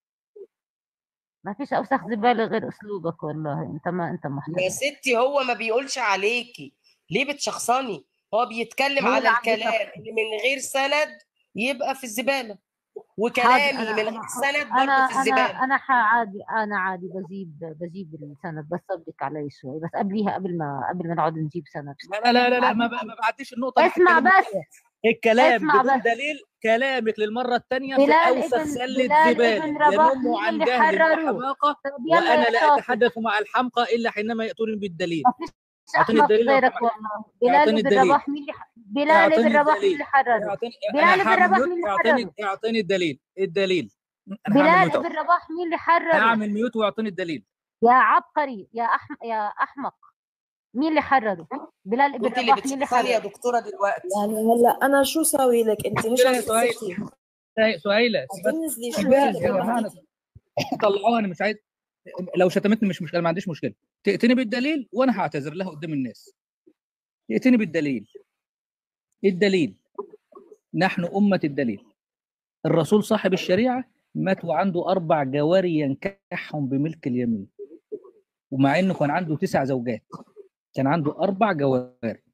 ما فيش اوسخ زباله غير اسلوبك والله انت ما انت يا محترم ستي هو ما بيقولش عليكي ليه بتشخصني هو بيتكلم هو على اللي عم الكلام بيشخص اللي من غير سند يبقى في الزباله حاضر وكلامي انا من انا غير سند انا برضه في الزباله انا انا عادي انا عادي بجيب بجيب السند بس صدق علي شوي بس قبليها قبل ما قبل ما نقعد نجيب سند لا لا لا لا ما ما بعديش النقطه دي اسمع هتكلم بس الكلام اسمع بدون بس دليل كلامك للمره الثانيه في بلال اوسخ ابن سله بلال زباله ابن رباح ينم مين عن اللي جهل حرره وحماقه طب يلا وانا يا لا شاطر اتحدث مع الحمقى الا حينما ياتوني بالدليل ما فيش اعطيني احمق الدليل لو غيرك سمحت والله بلال اعطيني ابن الدليل رباح مين اللي ح- بلال اعطيني ابن رباح مين الدليل اللي حرره اعطيني بلال انا ابن هعمل رباح ميوت مين اللي اعطيني حرره اعطيني الدليل الدليل انا هعمل بلال ميوت ابن اهو رباح مين اللي حرره هعمل ميوت واعطيني الدليل يا عبقري يا أحم... يا احمق مين اللي حرره بلال ابن وانت اللي رباح مين اللي بتشخصني يا حرره دكتوره دلوقتي يعني هلا انا شو سوي لك انت مش كده عم يا سهيل تسكتي سهي- سهيله هتنزلي بس شوي يا كده جماعه بعدين. أنا- طلعوها انا مش عايز لو شتمتني مش مشكله ما عنديش مشكله تاتيني بالدليل وانا هعتذر لها قدام الناس ائتني بالدليل الدليل نحن أمة الدليل الرسول صاحب الشريعة مات وعنده أربع جواري ينكحهم بملك اليمين ومع إنه كان عنده تسع زوجات كان عنده أربع جواري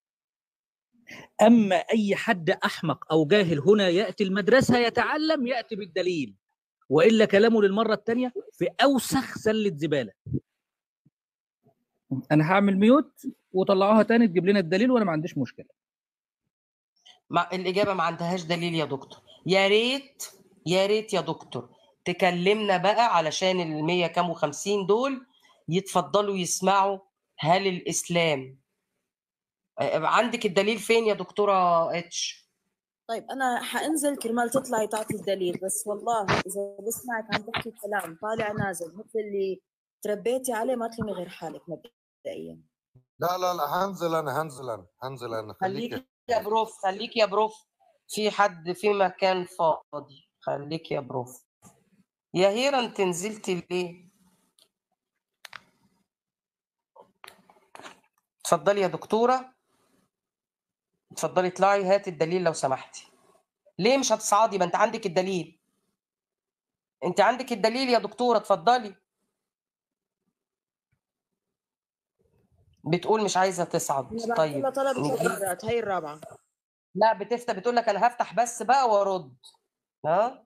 أما أي حد أحمق أو جاهل هنا يأتي المدرسة يتعلم يأتي بالدليل وإلا كلامه للمرة الثانية في أوسخ سلة زبالة أنا هعمل ميوت وطلعوها تاني تجيب لنا الدليل وأنا ما عنديش مشكلة مع الإجابة ما عندهاش دليل يا دكتور يا ريت يا ريت يا دكتور تكلمنا بقى علشان المية كام وخمسين دول يتفضلوا يسمعوا هل الإسلام آه، عندك الدليل فين يا دكتورة اتش طيب انا حانزل كرمال تطلعي تعطي الدليل بس والله اذا بسمعك عم تحكي كلام طالع نازل مثل اللي تربيتي عليه ما تلومي غير حالك مبدئيا لا لا لا هنزل انا هنزل انا هنزل انا خليك خليك يا بروف خليك يا بروف في حد في مكان فاضي خليك يا بروف يا هيرا انت نزلتي ليه اتفضلي يا دكتورة اتفضلي اطلعي هات الدليل لو سمحتي ليه مش هتصعدي ما انت عندك الدليل انت عندك الدليل يا دكتورة اتفضلي بتقول مش عايزة تصعد انا بعت طيب لها طلب نجيب- ثلاث مرات هي الرابعه لا بتفتح بتقول لك انا هفتح بس بقى وارد ها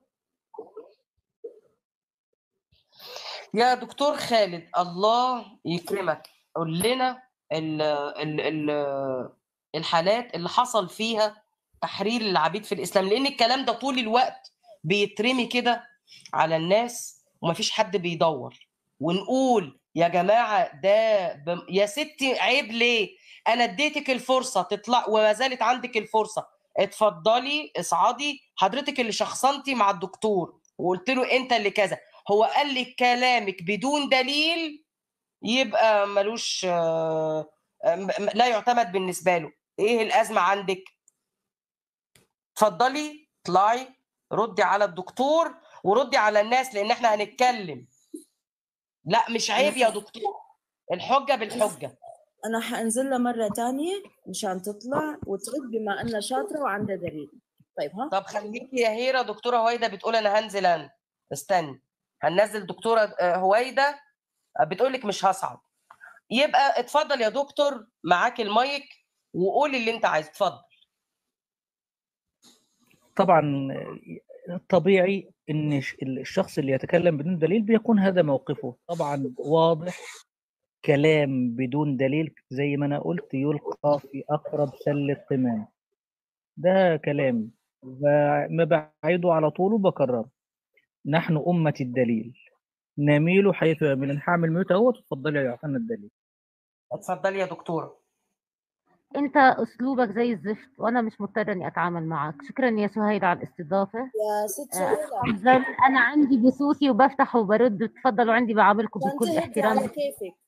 يا دكتور خالد الله يكرمك قول لنا ال ال ال الحالات اللي حصل فيها تحرير العبيد في الاسلام لان الكلام ده طول الوقت بيترمي كده على الناس ومفيش حد بيدور ونقول يا جماعه ده ب... يا ستي عيب ليه انا اديتك الفرصه تطلع وما زالت عندك الفرصه اتفضلي اصعدي حضرتك اللي شخصنتي مع الدكتور وقلت له انت اللي كذا هو قال لك كلامك بدون دليل يبقى ملوش آه، آه، م- م- لا يعتمد بالنسبه له ايه الازمه عندك اتفضلي اطلعي ردي على الدكتور وردي على الناس لان احنا هنتكلم لا مش عيب يا دكتور الحجه بالحجه انا حانزل لها مره تانية مشان تطلع وترد بما انها شاطره وعندها دليل طيب ها طب خليكي يا هيرة دكتورة هويدا بتقول أنا هنزل أنا استني هننزل دكتورة آه، هويدا آه، بتقول لك مش هصعد يبقى اتفضل يا دكتور معاك المايك وقولي اللي أنت عايز اتفضل طبعا طبيعي ان ش- الشخص اللي يتكلم بدون دليل بيكون هذا موقفه طبعا واضح كلام بدون دليل زي ما انا قلت يلقى في اقرب سلة قمام ده كلامي ما بعيده على طول وبكرره نحن أمة الدليل نميل حيث يميل أنا هعمل ميوت اهو تفضلي يعطينا الدليل اتفضلي يا دكتورة انت اسلوبك زي الزفت وانا مش مضطره اني اتعامل معك شكرا يا سهيل على الاستضافه يا ست آه، سهيلة أفضل انا عندي بثوثي وبفتح وبرد تفضلوا عندي بعاملكم عشان بكل تهدي احترام على كيفك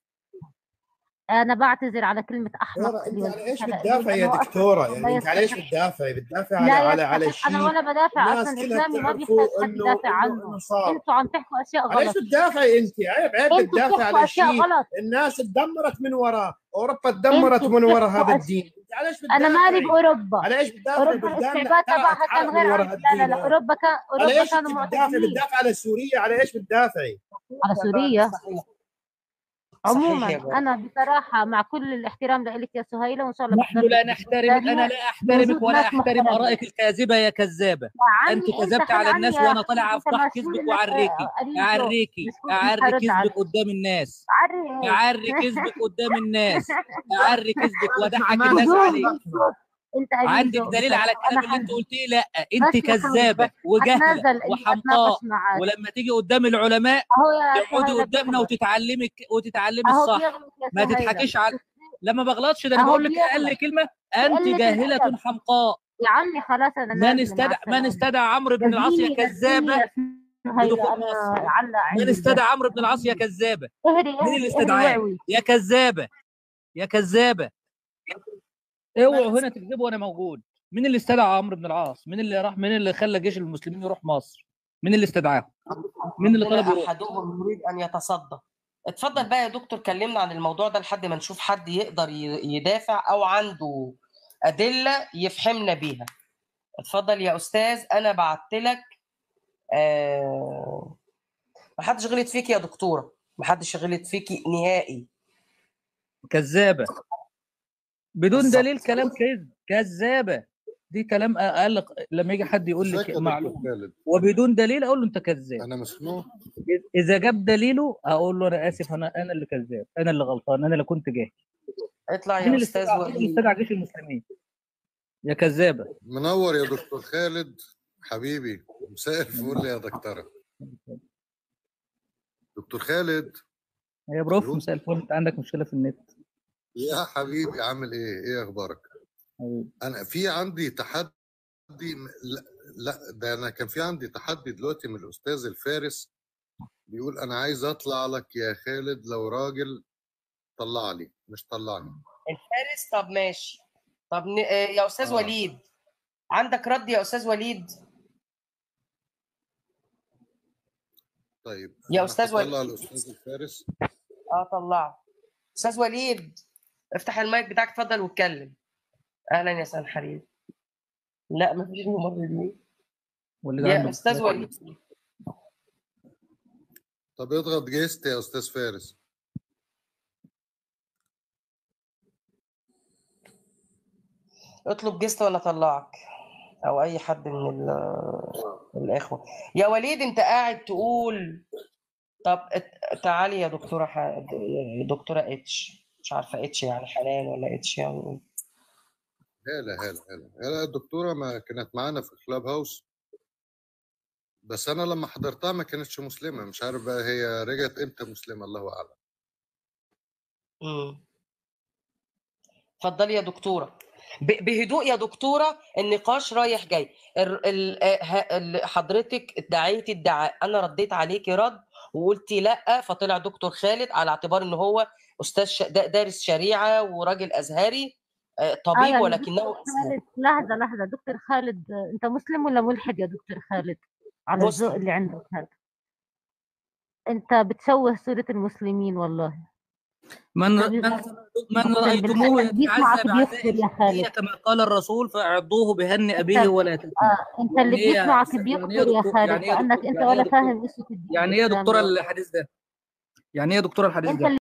انا بعتذر على كلمه احمق دكتورة اللي انت على ايش وجهتها بتدافع يا لأنه أصلاً دكتورة لا يعني انت على ايش يستحق بتدافعي بتدافع على لا على على يستحق انا شيء ولا بدافع الناس اصلا كلها اسلامي ما بتعرفوا بيحتاج حد انه يدافع انه عنه انه صار انتوا عم تحكوا اشياء على ايش غلط بتدافعي انت عيب عيب انتوا بتدافع بتحكوا على اشياء شيء غلط الناس تدمرت من وراه اوروبا تدمرت انتوا من ورا بتحكوا هذا أش... الدين انت على ايش انا مالي بتدافعي باوروبا على ايش بتدافعي اوروبا بلداننا الاستعباد تبعها احترقت كان حرق من غير ورا عن لا لا هالدين لا هذا اوروبا كان على اوروبا ايش كانوا انت بتدافعي معتدلين بتدافعي على سوريا على ايش بتدافعي على سوريا صحيح عموما صحيح يا جماعة انا بصراحه مع كل الاحترام لك يا سهيله وان شاء الله نحن لا بتنبسط نحترمك بالثانيه أنا لا أحترمك بوجود ولا ناس أحترم محترمين آرائك الكاذبة يا كذابة يا أنت عمي انت كذبت خل على عني الناس يا وأنا اخي طالع انت أفضح مشغول كذبك لك وأعريكي آه، قليل ذوق أعريكي مش مش أعري هرد كذبك عليك قدام الناس عري ايه أعري كذبك قدام الناس أعري كذبك وأضحك معناه الناس قليل عليك ذوق انت قليل عندك ذوق دليل على بصراحه الكلام انا اللي انت حد قلتيه لا انت بس يا حبيبي كذابه بس وجهله هتنازل اني وحمقاء اتناقش معك ولما تيجي قدام العلماء اهو يا تقعدي سهيله قدامنا بيغلط وتتعلمي وتتعلمي اهو الصح بيغلط يا ما سهيله تضحكيش على لما بغلطش ده انا اهو بقول لك اقل بيغلط كلمه انت قلة جاهله الادب حمقاء يا عمي خلاص انا من نازله مع استدعى من السلامه استدعى عمرو بن العاص يا نزليني نزليني كذابه يا سهيله بدخول انا مصر علق من عندي استدعى البث عمرو بن العاص يا كذابه اهدي مين اللي اهدي اهدي استدعاه وعوي يا كذابه يا كذابه اوعوا هنا تكذبوا وانا موجود مين اللي استدعى عمرو بن العاص مين اللي راح مين اللي خلى جيش المسلمين يروح مصر مين اللي استدعاه مين اللي طلب يروح احدهم يريد ان يتصدى اتفضل بقى يا دكتور كلمنا عن الموضوع ده لحد ما نشوف حد يقدر ي- يدافع او عنده ادله يفهمنا بيها اتفضل يا استاذ انا بعت لك آه... ما حدش غلط فيك يا دكتوره ما حدش غلط فيكي نهائي كذابه بدون بالظبط. دليل كلام كذب كذابه دي كلام اقل لما يجي حد يقول ازيك لي يا دكتور معلومه خالد وبدون دليل اقول له انت كذاب انا مسموع اذا جاب دليله اقول له انا اسف انا انا اللي كذاب انا اللي غلطان انا اللي كنت جاهل اطلع مين يا اللي استاذ استدعى مين اللي وليد استدعى جيش المسلمين يا كذابه منور يا دكتور خالد حبيبي مساء الفل يا دكتوره دكتور خالد يا بروف ألو؟ مساء الفل انت عندك مشكله في النت يا حبيبي عامل ايه ايه اخبارك حبيبي. انا في عندي تحدي م- لا, لا ده انا كان في عندي تحدي دلوقتي من الاستاذ الفارس بيقول انا عايز اطلع لك يا خالد لو راجل طلع لي مش طلعني الفارس طب ماشي طب ن... آه، يا استاذ آه. وليد عندك رد يا استاذ وليد طيب يا انا استاذ هطلع وليد الاستاذ الفارس اه طلعه استاذ وليد افتح المايك بتاعك اتفضل واتكلم اهلا يا سان حبيبي لا مفيش ممرضين واللي ده عنده يا استاذ مشكلة. وليد طب اضغط جيست يا استاذ فارس اطلب جست ولا اطلعك او اي حد من ال- الاخوه يا وليد انت قاعد تقول طب ات- تعالي يا دكتوره ح... يا دكتوره اتش مش عارفه اتش يعني حنان ولا اتش يعني إيه. هلا هلا هلا هلا الدكتوره ما كانت معانا في كلاب هاوس بس انا لما حضرتها ما كانتش مسلمه مش عارف بقى هي رجعت امتى مسلمه الله اعلم مم. اتفضلي يا دكتوره ب- بهدوء يا دكتوره النقاش رايح جاي ال- ال- آه، ه- ال- حضرتك ادعيتي ادعاء انا رديت عليكي رد وقلتي لا فطلع دكتور خالد على اعتبار ان هو استاذ ش- دا- دارس شريعه وراجل ازهري آه، اه طبيب يعني ولكنه دكتور خالد لحظة لحظة دكتور خالد آه، انت مسلم ولا ملحد يا دكتور خالد على الذوق مسلم اللي عندك هذا انت بتشوه صورة المسلمين والله من انت من بت- من اقسم رأيتموه بالله اللي بيسمعك يتعذب بيكفر عزاء يا خالد الجاهلية كما قال الرسول فأعضوه بهن انت أبيه ولا تتم اه انت يعني اللي ايه يا بيسمعك أستاذ- يعني ايه بيكفر يا دكتور خالد يعني ايه لانك دكتور انت يعني ايه ولا دكتور فاهم ايش في الدين يعني ايه يا الاسلامي دكتورة والله الحديث ده يعني ايه يا دكتورة الحديث انت ده اللي